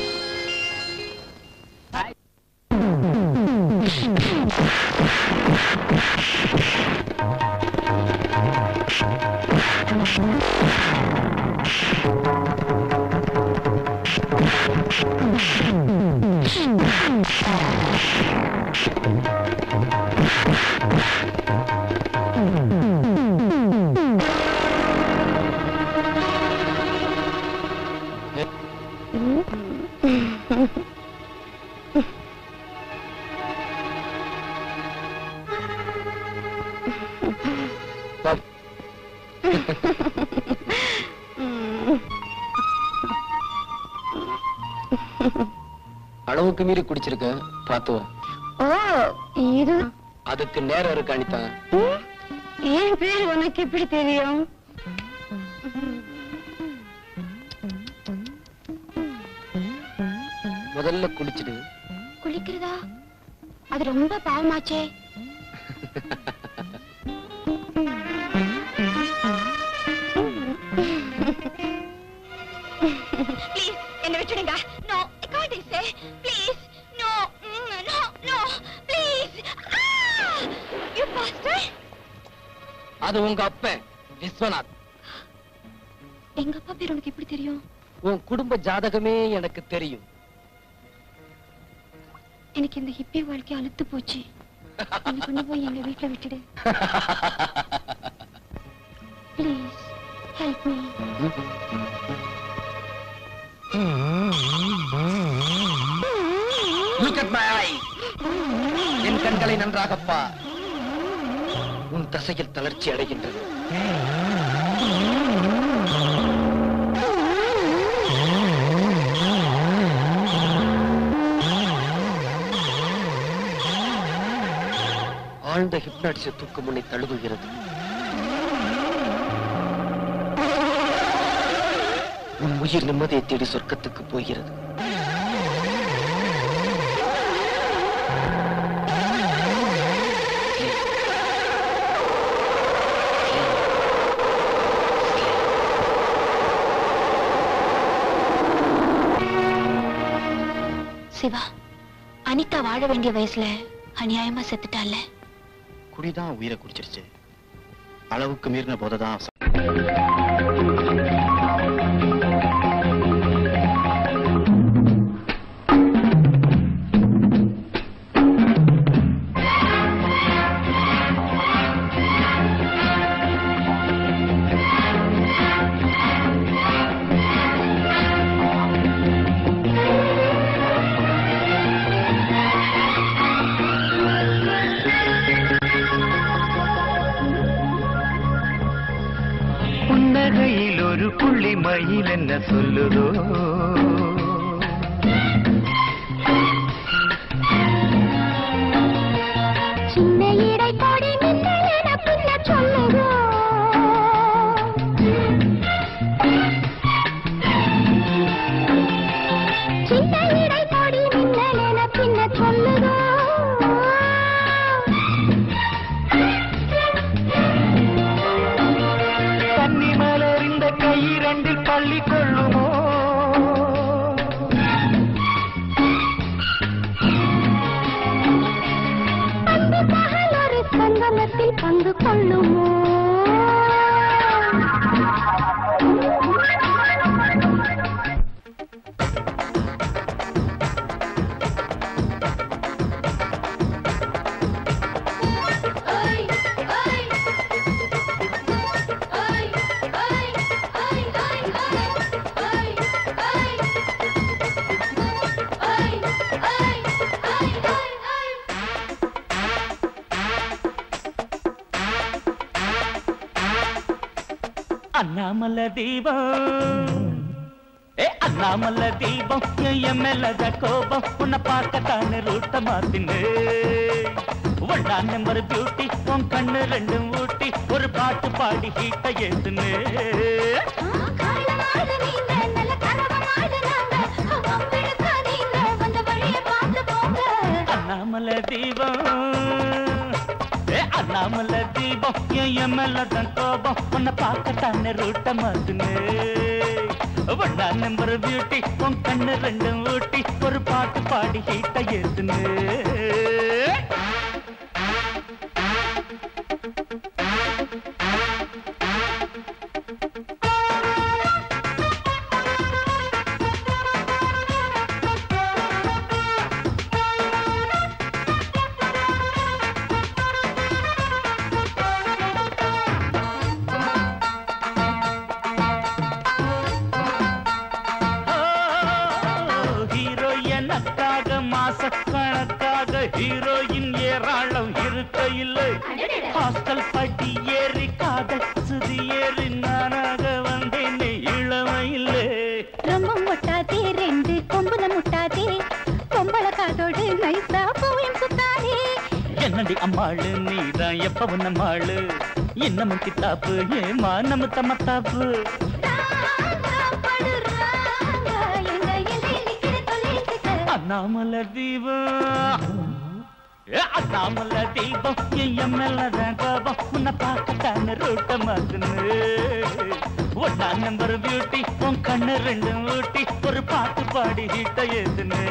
அளவுக்கு மீறி குடிச்சிருக்கேன் பாத்துவா ஓ இது அதுக்கு நேரம் இருக்கு அனிதா என் பேர் உனக்கு எப்படி தெரியும் முதல்ல குடிச்சிடு குளிக்கிறதா அது ரொம்ப பாவமாச்சே ப்ளீஸ் என்ன விட்டுடுங்க no I can't say please no no no please you bastard அது உங்க அப்பன் விஸ்வநாத் எங்க அப்பா பேர் உனக்கு எப்படி தெரியும் உன் குடும்ப ஜாதகமே எனக்கு தெரியும் எனக்கு இந்த ஹிப்பி வாழ்க்கை அழுத்து போச்சு என்னை கொண்டு போய் எங்க வீட்டுல விட்டுடு please help me Look at my eyes. என் கண்களை நன்றாக பார் உன் தசையில் தளர்ச்சி அடைகின்றது ஆழ்ந்த ஹிப்னாட்டிச தூக்கம் உன்னை தழுவுகிறது உன் உயிர் நிம்மதியை தேடி சொர்க்கத்துக்கு போகிறது சிவா அனிதா வாழ வேண்டிய வயசுல அநியாயமா செத்துட்டால குடிதான் உயிரை குடிச்சிருச்சு அளவுக்கு மீறின போதுதான் புன்னகையில் ஒரு புள்ளி மயில் என்ன சொல்லுதோ சின்ன இடை கொடி மின்னல் என பின்ன சொல்லுதோ சின்ன இடை கொடி மின்னல் என பின்ன சொல்லுதோ கன்னி மலர் இந்த கையிரண்டில் பள்ளி கொள்ளுமோ வேணுமோ அண்ணாமல தீபம் ஏ அண்ணாமல தீபம் என் மேலத கோபம் உன்னை பார்க்கத்தானே ரூட்ட மாத்தினு ஒன்னாம் நம்பர் பியூட்டி உன் கண்ணு ரெண்டும் ஊட்டி ஒரு பாட்டு பாடி ஹீட்ட ஏத்துனு அண்ணாமல தீபம் ஏ அண்ணாமல தீபம் என் மேலதான் கோபம் உன்னை பார்க்கத்தானே ரூட்ட மாத்துனு ஒன்னா நம்பர் பியூட்டி உன் கண்ணு ரெண்டும் ஊட்டி ஒரு பாட்டு பாடி ஹீட்ட ஏத்துனு ஹீரோ எனக்காக மாசக்கணக்காக ஹீரோயின் ஏராளம் இருக்க இல்லை ஹாஸ்டல் பட்டி ஏறி காதல் சுதி ஏறி நானாக வந்தேன் இளமை இல்லை ரொம்ப முட்டாதே ரெண்டு கொம்புல முட்டாதே கொம்பள காதோடு நைசா போயும் சுத்தாதே என்னடி அம்மாளு நீதான் எப்பவும் நம்மாளு இன்னமும் கித்தாப்பு ஏமா நம்ம தம்மத்தாப்பு அண்ணாமல தீபம் ஏ, அண்ணாமல தீபம் என் மேலதான் கோபம் உன்னை பார்க்கத்தான ரூட்ட மாத்துனு ஒன்னா நம்பர் பியூட்டி உன் கண்ணு ரெண்டும் ஊட்டி ஒரு பாட்டு பாடி ஹீட்ட ஏத்துனு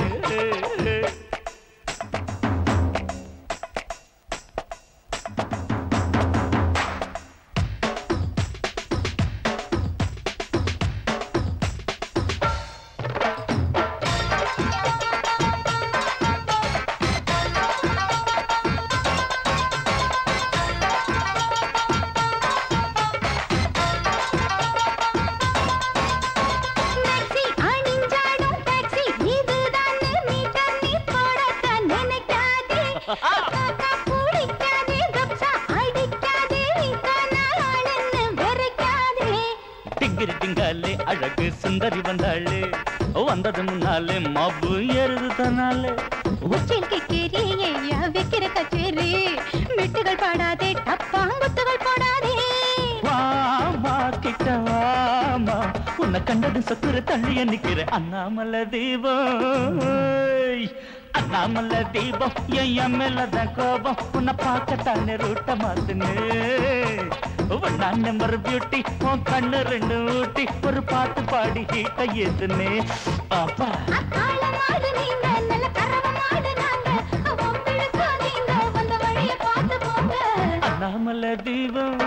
டாக்ஸி அணிஞ்சாடும் டாக்ஸி இதுதான் நீ தண்ணி போடத்தான் நினைக்காதே பிடிக்காதே கப்சா அடிக்காதே நீ தானா ஆளுன்னு வெறுக்காதே டிங்கிரி டிங்காலே அழகு சுந்தரி வந்தாளே வந்தது முன்னாலே மபு ஏறுது தன்னாலே உச்சில் கிக்கேரி ஐயா வைக்கிற கச்சேரி மெட்டுகள் பாடாதே டப்பாங்குத்துகள் போடாதே வாமா கிட்ட வாமா உன்னை கண்டது சொக்குற தள்ளிய நிக்கிற அண்ணாமல தீபம் அண்ணாமல தீபம் என் மேலதான் கோபம் உன்னை பார்க்கத்தானே ரூட்ட மாத்துனு ஒன்னா நம்பர் பியூட்டி உன் கண்ணு ரெண்டு ஊட்டி ஒரு பாட்டு பாடி ஹீட்ட ஏத்துனே அப்பா ஆழமாடு நீங்க நல்ல கரவமாடு நாங்க உங்களுக்கு நீங்க வந்த வழிய பார்த்து போங்க அண்ணாமல தீபம்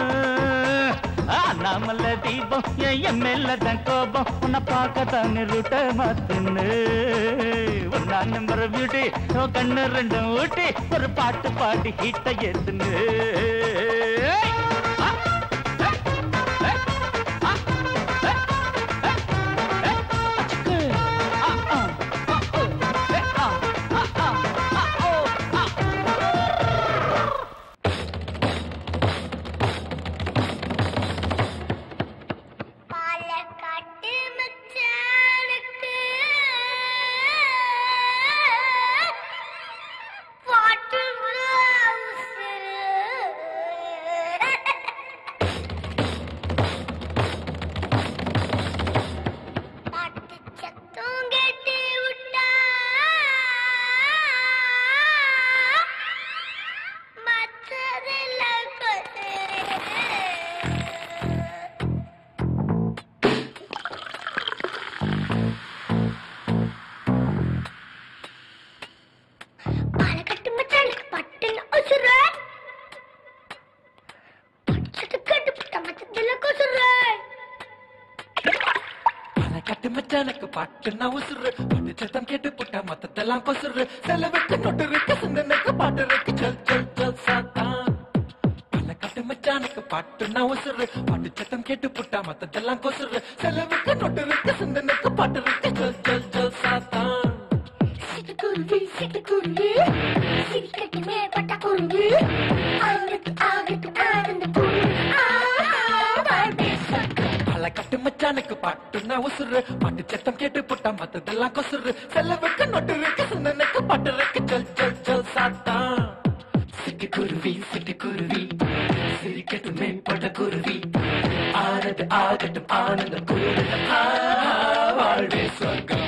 அண்ணாமல தீபம் என் மேலதான் கோபம் உன்னை பார்க்கத்தானே ரூட்ட மாத்துனு ஒன்னா நம்பர் பியூட்டி உன் கண்ணு ரெண்டும் ஊட்டி ஒரு பாட்டு பாடி ஹீட்ட ஏத்துனு பாலக்காட்டு மச்சானுக்கு பாட்டு உசுரு கட்டு மச்சானுக்கு பாட்டு நான் உசுறு பாட்டு சத்தம் கேட்டு புட்டா மத்தத்தெல்லாம் கொசுறு செலவுக்கு நொட்டு இருக்கு சிந்தனைக்கு பாட்டு இருக்கு சொல் சொல் சொல் சாத்தான் பல கட்டு மச்சானுக்கு பாட்டு நான் உசுறு பாட்டு சத்தம் கேட்டு புட்டா மத்தத்தெல்லாம் கொசுறு செலவுக்கு நொட்டு இருக்கு சிந்தனைக்கு பாட்டு இருக்கு சொல் சொல் சொல் சாத்தான் சிட்டுக்குருவி சிட்டுக்குருவி சிரிக்கட்டு மேற்பட்ட குருவி ஆகட்டு ஆகட்டு ஆனந்த குருவி பல கட்டு மச்சானுக்கு பாட்டு நான் உசுறு பாட்டு சத்தம் கேட்டு புட்டா மத்ததெல்லாம் கொசுறு செலவுக்கு நொட்டு இருக்கு சிந்தனைக்கு பாட்டு இருக்கு சொல் சொல் சொல் சாத்தான் சிட்டுக்குருவி சிட்டுக்குருவி சிரிக்கட்டும் மேம்பட்ட குருவி ஆனது ஆகட்டும் ஆனந்த குருவி ஆ, வாழ்வே சொர்க்கம்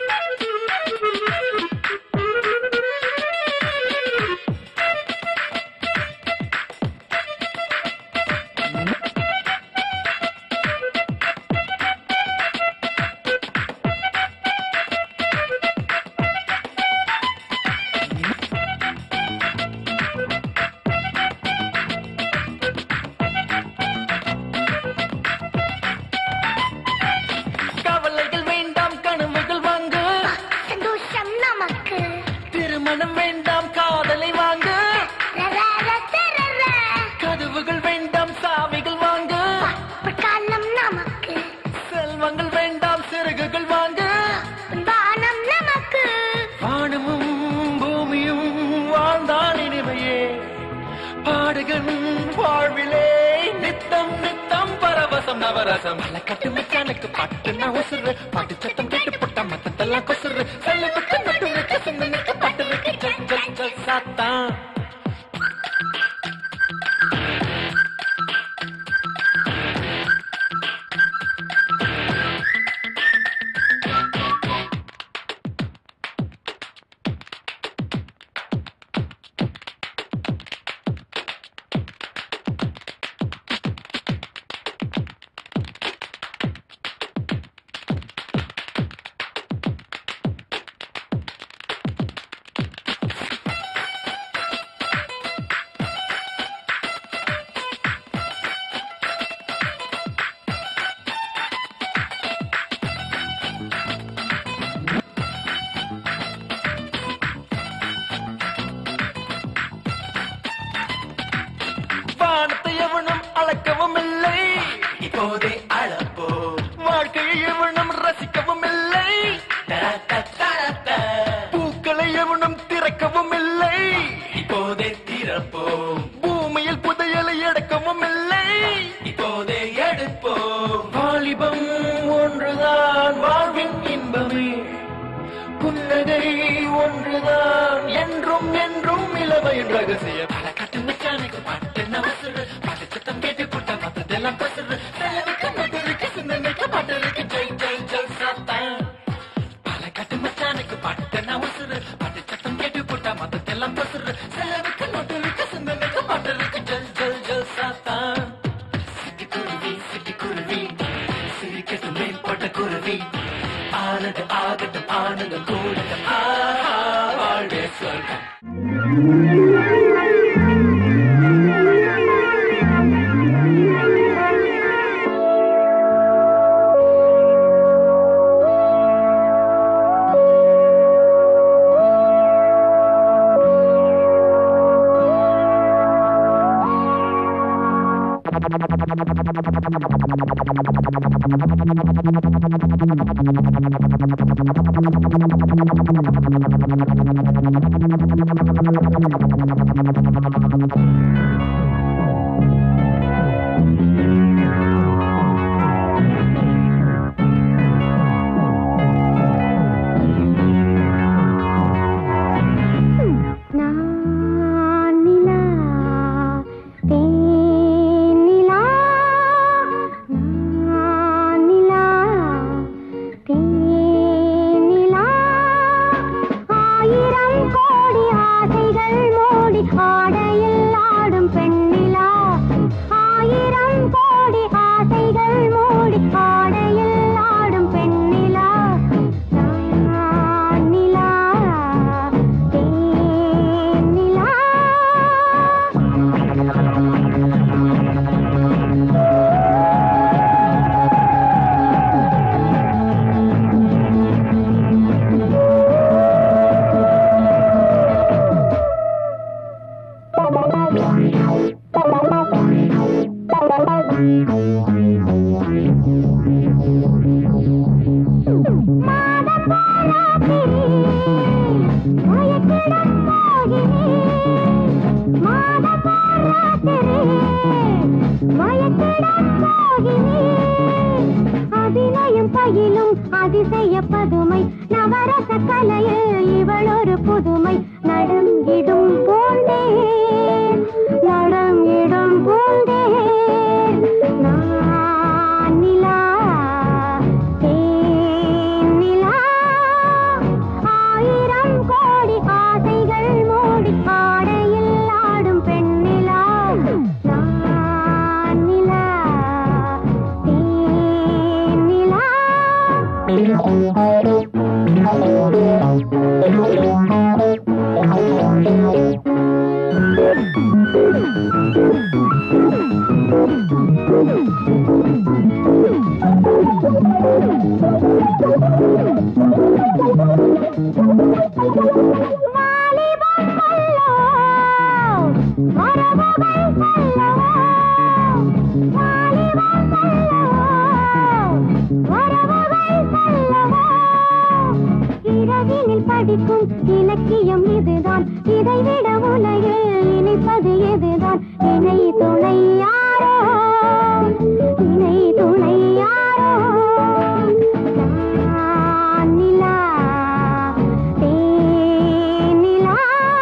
கவலைகள் வேண்டாம் கனவுகள் வாங்கு சந்தோஷம் நமக்கு திருமணம் வேண்டாம் காதலை வாங்கு கதவுகள் வேண்டாம் சாவிகள் வாங்கு காலம் நமக்கு செல்வங்கள் வேண்டாம் சிறகுகள் வாங்கு வானம் நமக்கு வானமும் பூமியும் வாழ்ந்தால் இனிமையே பாடுகன் வாழ்விலே நித்தம் நித்தம் பரவசம் நவரசம் மலை கட்டு மச்சானுக்கு பாட்டு நான் உசுறு பாட்டு சத்தம் கேட்டு போட்டா மத்தத்தெல்லாம் கொசுறு செல்லுக்கு நட்டு இருக்கு சிந்தனைக்கு பாட்டு இருக்கு ஜல் ஜல் ஜல் சாத்தான் வானத்தை எவனும் அளக்கவும் இல்லை இப்போதே அளப்போ வாழ்க்கையை எவனும் ரசிக்கவும் இல்லை பூக்களை எவனும் திறக்கவும் இல்லை இப்போதே திறப்போம் பூமியில் புதையலை எடுக்கவும் இல்லை இப்போதே எடுப்போம் வாலிபம் ஒன்றுதான் வாழ்வின் இன்பமே புன்னகை ஒன்றுதான் என்றும் என்றும் இளமையின் ரகசிய பல கட்டு மச்சானுக்கு பாட்டு நவசுறு பாட்டு சத்தம் கேட்டு போட்ட மத்ததெல்லாம் கொசுறு செலவுக்கு நடுருக்கு சிந்தனைக்கு பாட்டு இருக்கு ஜெய் ஜெய் ஜெய் சாத்தான் பல கட்டு மச்சானுக்கு பாட்டு நவசுறு பாட்டு சத்தம் கேட்டு போட்ட மத்ததெல்லாம் கொசுறு செலவுக்கு நடுருக்கு சிந்தனைக்கு பாட்டு இருக்கு ஜெய் ஜெய் ஜெய் சாத்தான் சிட்டுக்குருவி சிட்டுக்குருவி சிரிக்கட்டும் மேம்பட்ட குருவி ஆனது ஆகட்டும் ஆனந்தம் கூடட்டும் ஆஹா வாழ்வே சொர்க்கம் நான் நிலா தேன் நிலா நான் நிலா தேன் நிலா ஆயிரம் கோடி ஆசைகள் மோடி ஆடையில் ஆடும் பெண்ணே அபிநயம் பயிலும் அதிசய பதுமை நவரச கலையில் இவள் ஒரு புதுமை நடங்கிடும் போந்தே நடங்கிடும் போந்தே நான் நிலா தேன் நிலா ஆயிரம் கோடி ஆசைகள் மூடி ஆடையில் ஆடும் பெண்ணிலா நான் நிலா தேன் நிலா வாலிபம் அல்லோ, மரபுகள் அல்லவோ. வாலிபம் அல்லோ, மரபுகள் அல்லவோ. இரவினில் படிக்கும் இலக்கியம் இதுதான் இதைவிட உலகில் இனிப்பது எதுதான் இணை துணை யாரோ இணை துணை யாரோ நான் நிலா தேனிலா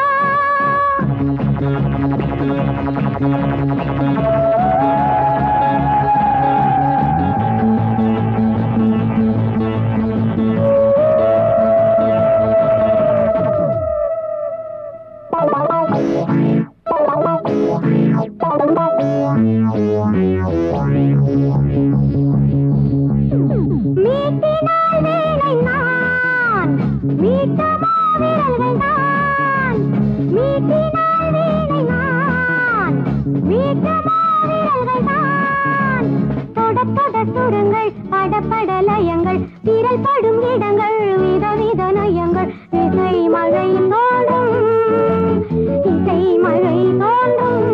மீட்டினால் வேலை நான் மீட்டமா விரல்கள் நான் மீட்டினால் வேலை நான் மீட்டமா விரல்கள் நான் தொட தொட சுரங்கள் படப்பட லயங்கள் விரல் படும் இடங்கள் விதவித நயங்கள் இசை மழை தோன்றும் இசை மழை தோன்றும்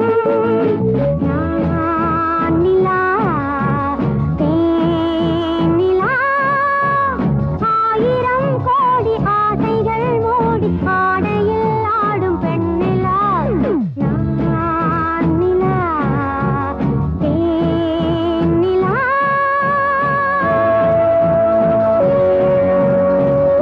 நான் நிலா தேனிலா ஆயிரம் கோடி ஆசைகள் மூடி ஆடையில் ஆடும் பெண்ணிலா நான் நிலா தேனிலா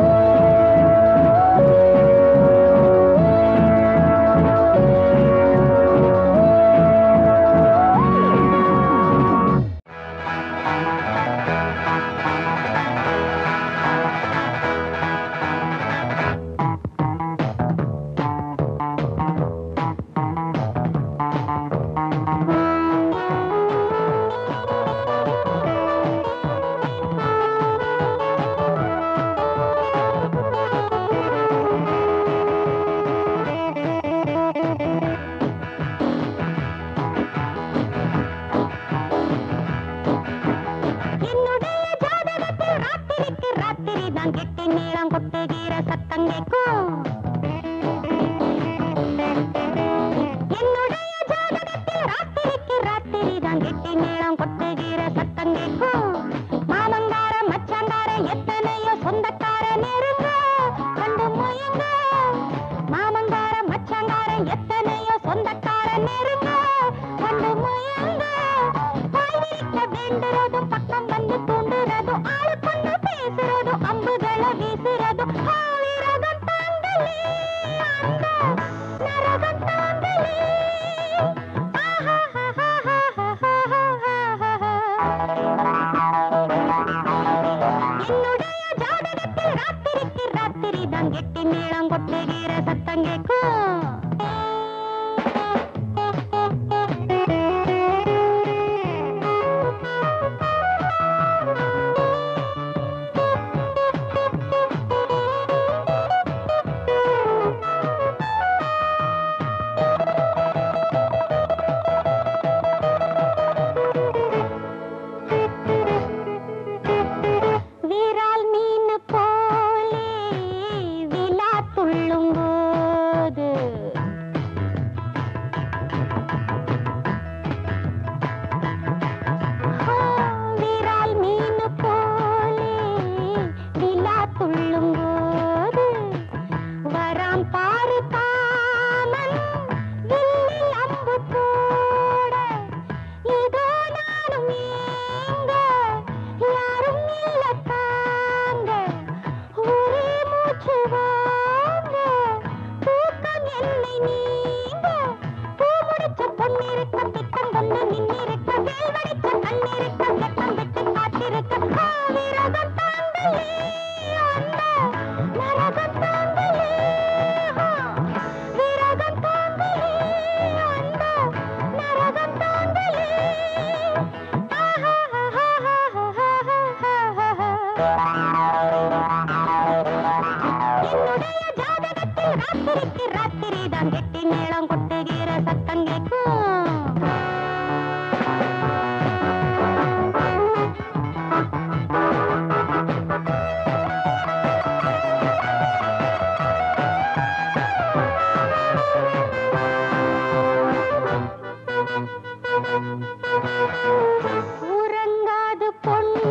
உறங்காது பொண்ணு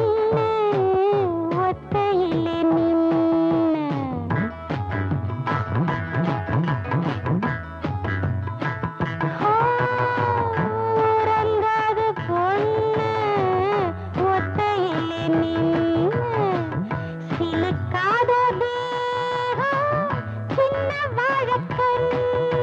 ஒத்தையிலே நின்னு உறங்காது பொண்ணு ஒத்தையிலே நின்னு சிலுக்காத தேகம் சின்ன வாழைக்கண்ணு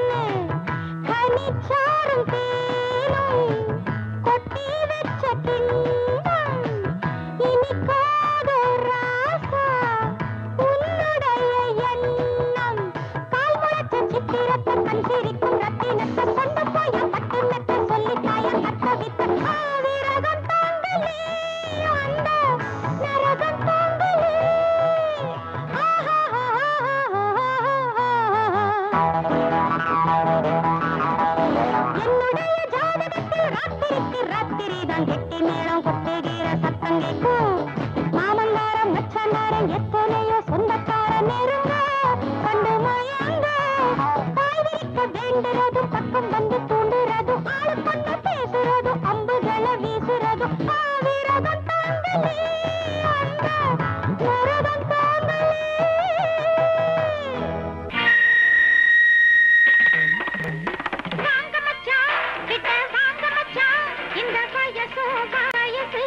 கனிச்சாரும் தேனும் கொட்டி வச்ச கிண்ணம் இனிக்காத ராசா உன்னுடைய எண்ணம் கால் முளைச்ச சித்திரத்தை கண் சிரிக்கும் ரத்தினத்தை கொண்டு போய் பட்டு மெத்த சொல்லி தாய கட்ட வித்த விரகம் தாங்கலே அந்த நரகம் தாங்கலே என்னுடைய ஜாதகத்தில் ராத்திரிக்கு ராத்திரி தான் கெட்டி மேளம் கொட்டுகிற சத்தம் கேட்கும் மாமங்காரம் மச்சங்காரம் எத்தனையோ சொந்தக்கார நெருங்க கண்டு மயங்க தாய் விரிக்க வேண்டுறதும் பக்கம் வந்து தூண்டுறதும் ஆளு கொண்டு பேசுறதும் அம்புகளை வீசுறதும் ஆவிரகம் தாங்கலே அந்த நரகம் தாங்கலே வாங்க மச்சான் கிட்ட வாங்க மச்சான் இந்த வயசு வயசு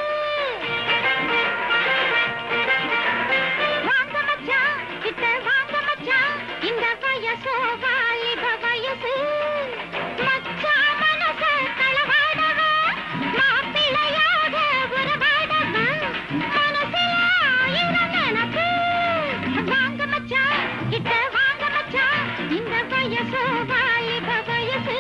வாங்க மச்சான் கிட்ட வாங்க மச்சான் இந்த வயசு வாலிப வயசு மச்சான் மனச களவாடவ மாப்பிள்ளையாக உறவாடவ மனசுல ஆயிரம் நினப்பு வாங்க மச்சான் கிட்ட வாங்க மச்சான் இந்த வயசு வாலிப வயசு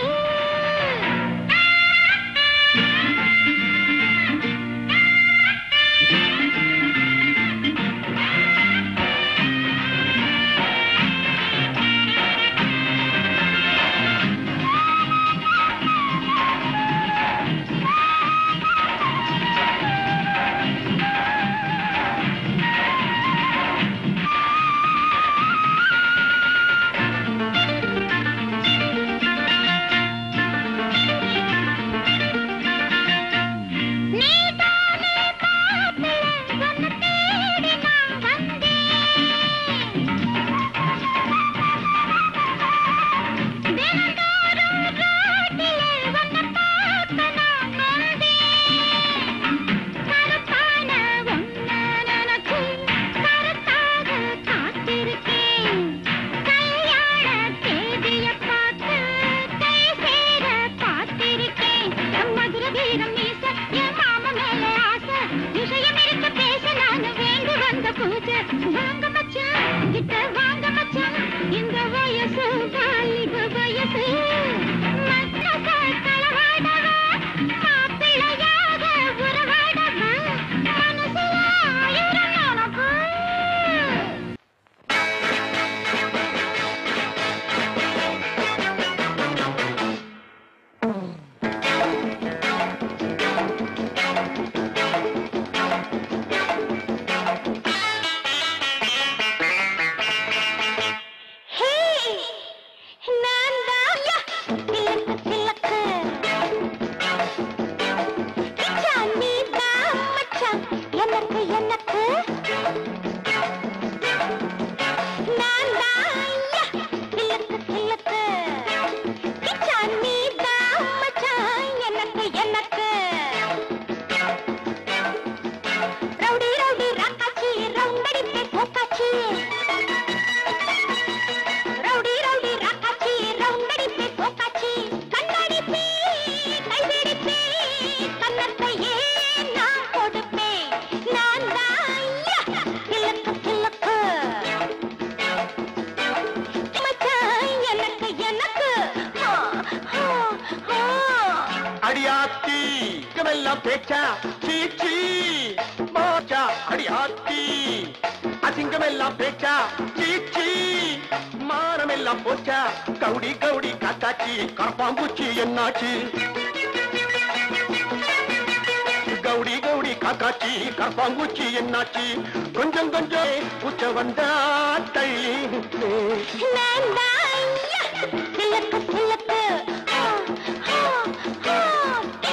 நீதானே மாப்பிள்ளை உன்னை தேடி நான் வந்தேன் தினந்தோறும் ரோட்டிலே உன்னை பார்க்க நான் வந்தேன் கருப்பான உன்னை நினைச்சு கருத்தாக காத்திருக்கேன் கல்யாண தேதிய பார்த்து கை சேர காத்திருக்கேன் மதுர வீரம் மீச என் மாமா மேல ஆசை விஷயம் இருக்க பேச நான் வேண்டி வந்த பூஜை வாங்க மச்சான் கிட்ட வாங்க மச்சான் இந்த வயசு வாலிப வயசு மனச களவாடவ மாப்பிள்ளையாக உறவாடவ மனசுல ஆயிரம் நினப்பு ஹே நான் தாயா சிலக்கு சிலக்கு மச்சான் நீ தான் மச்சான் எனக்கு எனக்கு நான் தாயா சிலக்கு சிலக்கு மச்சான் நீ தான் மச்சான் எனக்கு எனக்கு ரவுடி ரவுடி ராக்காச்சி ரவுண்டடிப்பே போக்காச்சி ரவுடி ரவுடி ராக்காச்சி ரவுண்டடிப்பே போக்காச்சி கண்ணடிப்பே கைவிடிப்பே கண்ணத்தையே நான் கொடுப்பேன் நான் தாயா கிழக்கு கிழக்கு மச்சான் எனக்கு எனக்கு ஆ, ஆ, ஆ. அடியாத்தி இங்கமெல்லாம் பேச்சா சீச்சி மாச்சா அடியாத்தி அசிங்கமெல்லாம் பேச்சா சீச்சி மானமெல்லாம் போச்சா கவுடி கவுடி காத்தாச்சி கரப்பாம்பூச்சி என்னாச்சு கவுடி கவுடி காக்காச்சி கரப்பாம்பூச்சி என்னாச்சு கொஞ்சம் கொஞ்சம் பூச்ச வந்தா தள்ளி நான் தாயா கிழக்கு கிழக்கு ஆ, ஆ, ஆ.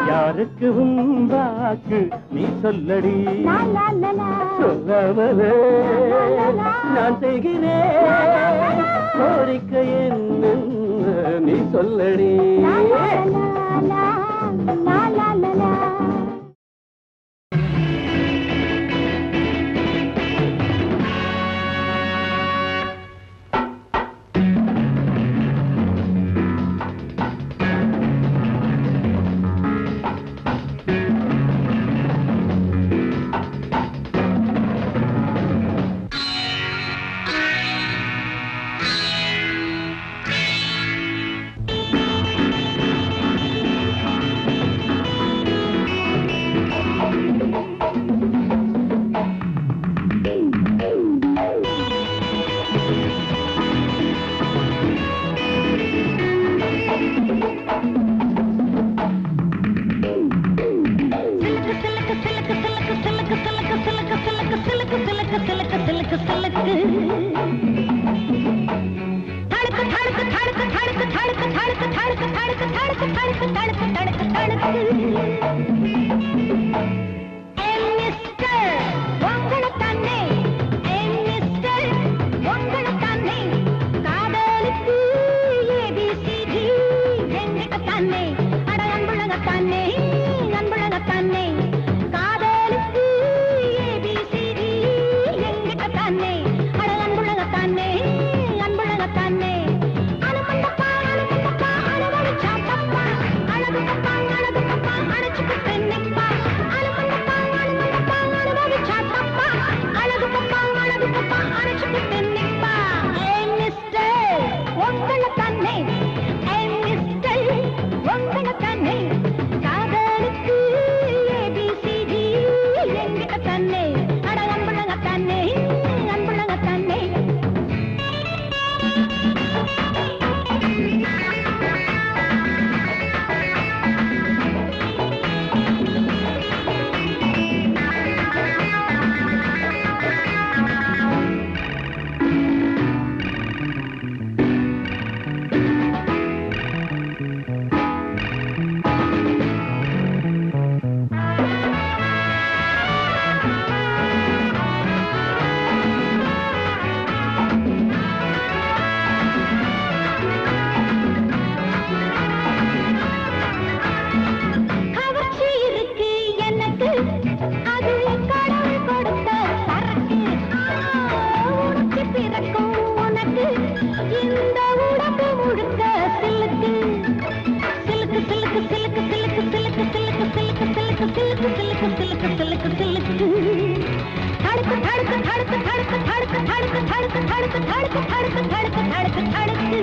யாருக்கு உண்டாக்கு நீ சொல்லடி சொல்லாமலே நான் செய்கிறேன் கோரிக்கை என்ன நீ சொல்லடி கவர்ச்சி இருக்கு எனக்கு அது கடவுள் கொடுத்த சரக்கு உனக்கு பிறக்கும் உனக்கு இந்த உடம்பு முழுக்க சிலுக்கு சிலுக்கு சிலுக்கு சிலுக்கு சிலுக்கு சிலுக்கு சிலுக்கு சிலுக்கு சிலுக்கு சிலுக்கு சிலுக்கு சிலுக்கு சிலுக்கு சிலுக்கு தடுக்கு தடுக்கு தடுக்கு தடுக்கு தடுக்கு தடுக்கு தடுக்கு தடுக்கு தடுக்கு தடுக்கு தடுக்கு தடுக்கு தடுக்கு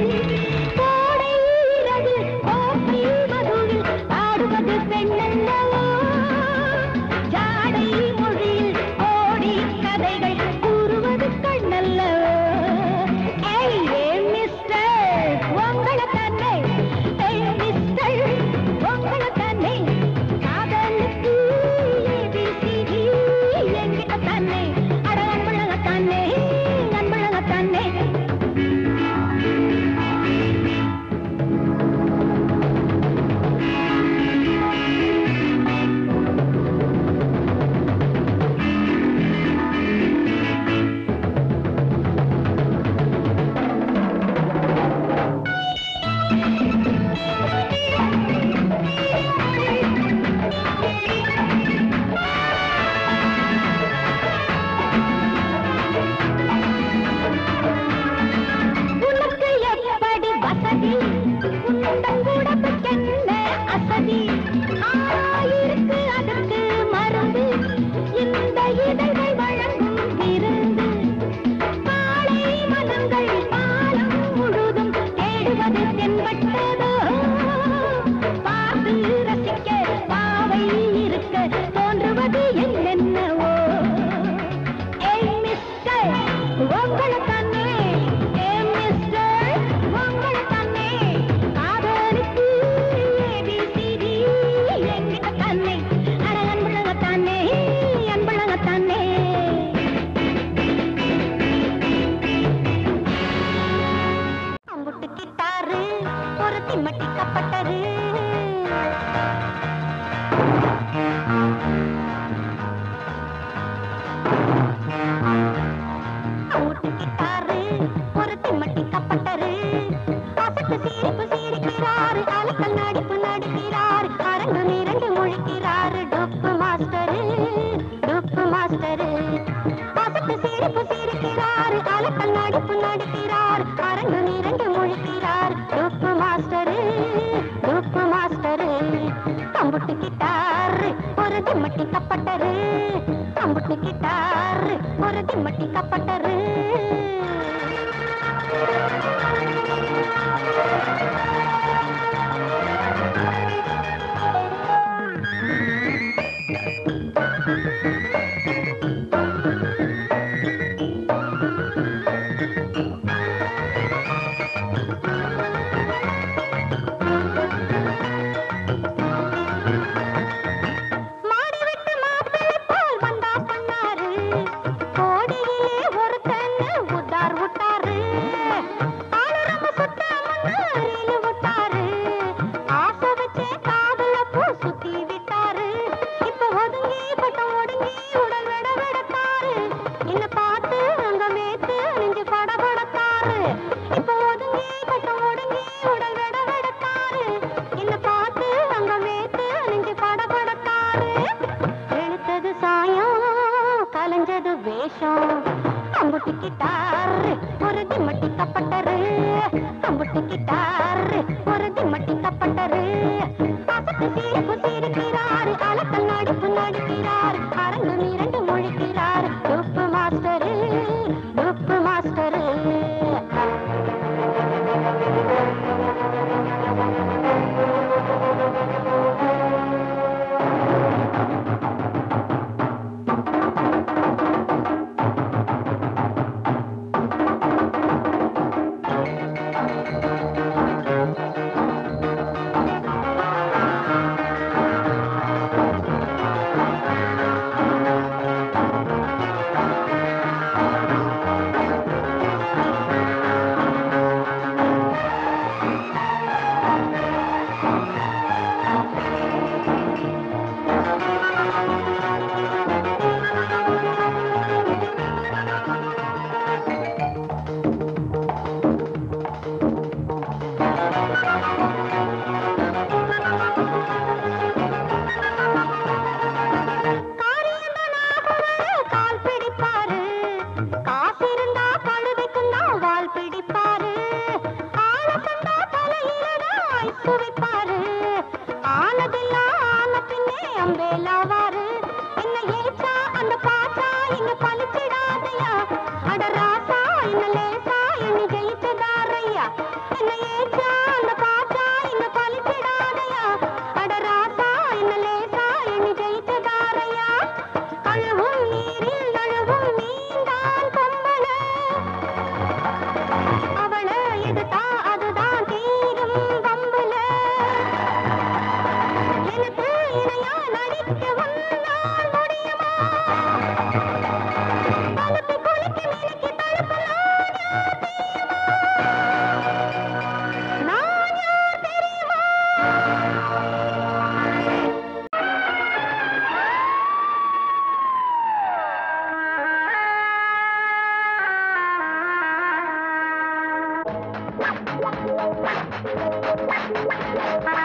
கோடை இரவு கோப்பை மதுவில் ஆடுவது பெண்ணல்லவோ ஜாடை மொழியில் ஓடி கதைகள் கூறுவது கண்ணல்லவோ ஏய் ஏ மிஸ்டர் உங்களை தன்னை ஏய் மிஸ்டர் உங்களை தன்னை காதலுக்கு ஏபிசிடி என்கிட்ட தன்னை அட அன்பழக தன்னை அன்பழக தன்னை உனக்கு எப்படி வசதி உந்தன் உடம்புக்கென்ன அசதி ஆயிருக்கு அதற்கு மருந்து இந்த இதழ்கள் வழங்கும் விருந்து காளை மனங்கள் பாலம் முழுதும் தேடுவது தென்பட்டதோ பார்த்து ரசிக்க பாவை இருக்க தோன்றுவது என்னென்னவோ ஏய் மிஸ்டர் உங்களை தன்னே ஏய் மிஸ்டர் உங்களை தன்னே காதலுக்கு ஏபிசிடி என்கிட்ட தன்னே அட அன்பழக தன்னே அன்பழக தன்னே அம்புட்டு கிட்டாரு ஒரு திம்மட்டி கப்பட்டரு மாஸ்டரு அசட்டு சிரிப்பு சிரிக்கிறாரு அலக்கல் நடிப்பு நடிக்கிறாரு அரங்கு மிரண்டு முழிக்கிறாரு டொப்பு மாஸ்டரு டொப்பு மாஸ்டரு அசட்டு சிரிப்பு சிரிக்கிறாரு அலக்கல் நடிப்பு நடிக்கிறாரு அரங்கு மிரண்டு முழிக்கிறாரு டொப்பு மாஸ்டரு டொப்பு மாஸ்டரு அம்புட்டு கிட்டாரு ஒரு திம்மட்டி கப்பட்டரு அம்புட்டு கிட்டாரு ஒரு திம்மட்டி கப்பட்டரு மாடி விட்டு மாப்பிள்ளை போல் வந்தா பண்ணாரு கோடியிலே ஒருத்தன்னு உத்தார் விட்டாரு ஆளுரம்பு சுத்தாமன்னு ரீலு விட்டாரு ஆசை வச்சே காதுல பூ சுத்தி விட்டாரு இப்ப ஒதுங்கி பட்டம் ஒடுங்கி உடல் விட விடத்தாரு என்ன பார்த்து அங்க மேத்து நெஞ்சு பட படத்தாரு இப்ப ஒதுங்கி பட்டம் ஒடுங்கி உடல் விட விடத்தாரு என்ன பார்த்து அங்க மேத்து நெஞ்சு பட படத்தாரு எழுத்தது சாயம் கலைஞ்சது வேஷம் அம்புட்டு கிட்டாரு ஒரு திம்மட்டி கப்பட்டரு அம்புட்டு கிட்டாரு ஒரு திம்மட்டி கப்பட்டரு அசத்து சீரப்பு சீரிக்கிறாரு அலக்கல் நடிப்பு நடிக்கிறார் அரங்கு மிரண்டு முழிக்கிறார் டொப்பு மாஸ்டரு டொப்பு மாஸ்டரு கால் பிடிப்பாரு காசு இருந்தா கழுதைக்கும் தான் வால் பிடிப்பாரு ஆள கண்டா தலையில தான் ஐசு வைப்பாரு ஆனதெல்லாம் ஆன பின்னே அம்பேலாவாரு என்ன ஏச்சா அந்த பாச்சா இங்க பழிச்சிடாதையா அட ராசா என்ன லேசா எண்ணி ஜெயிச்சதாரையா என்ன ஏச்சா அந்த பாச்சா இங்க பழிச்சிடாதையா அட ராசா என்ன லேசா எண்ணி ஜெயிச்சதாரையா அழுவும் நீரில் நழுவும் நீந்தான் பொம்பள அவள எதுதா அதுதான் தீரும் பம்புல எனக்கு இணையா நடிக்க உன்னால் முடியுமா தலுப்பி குளிக்க நினைக்க தடுப்பலாம் நான் யார் தெரியுமா Thank you.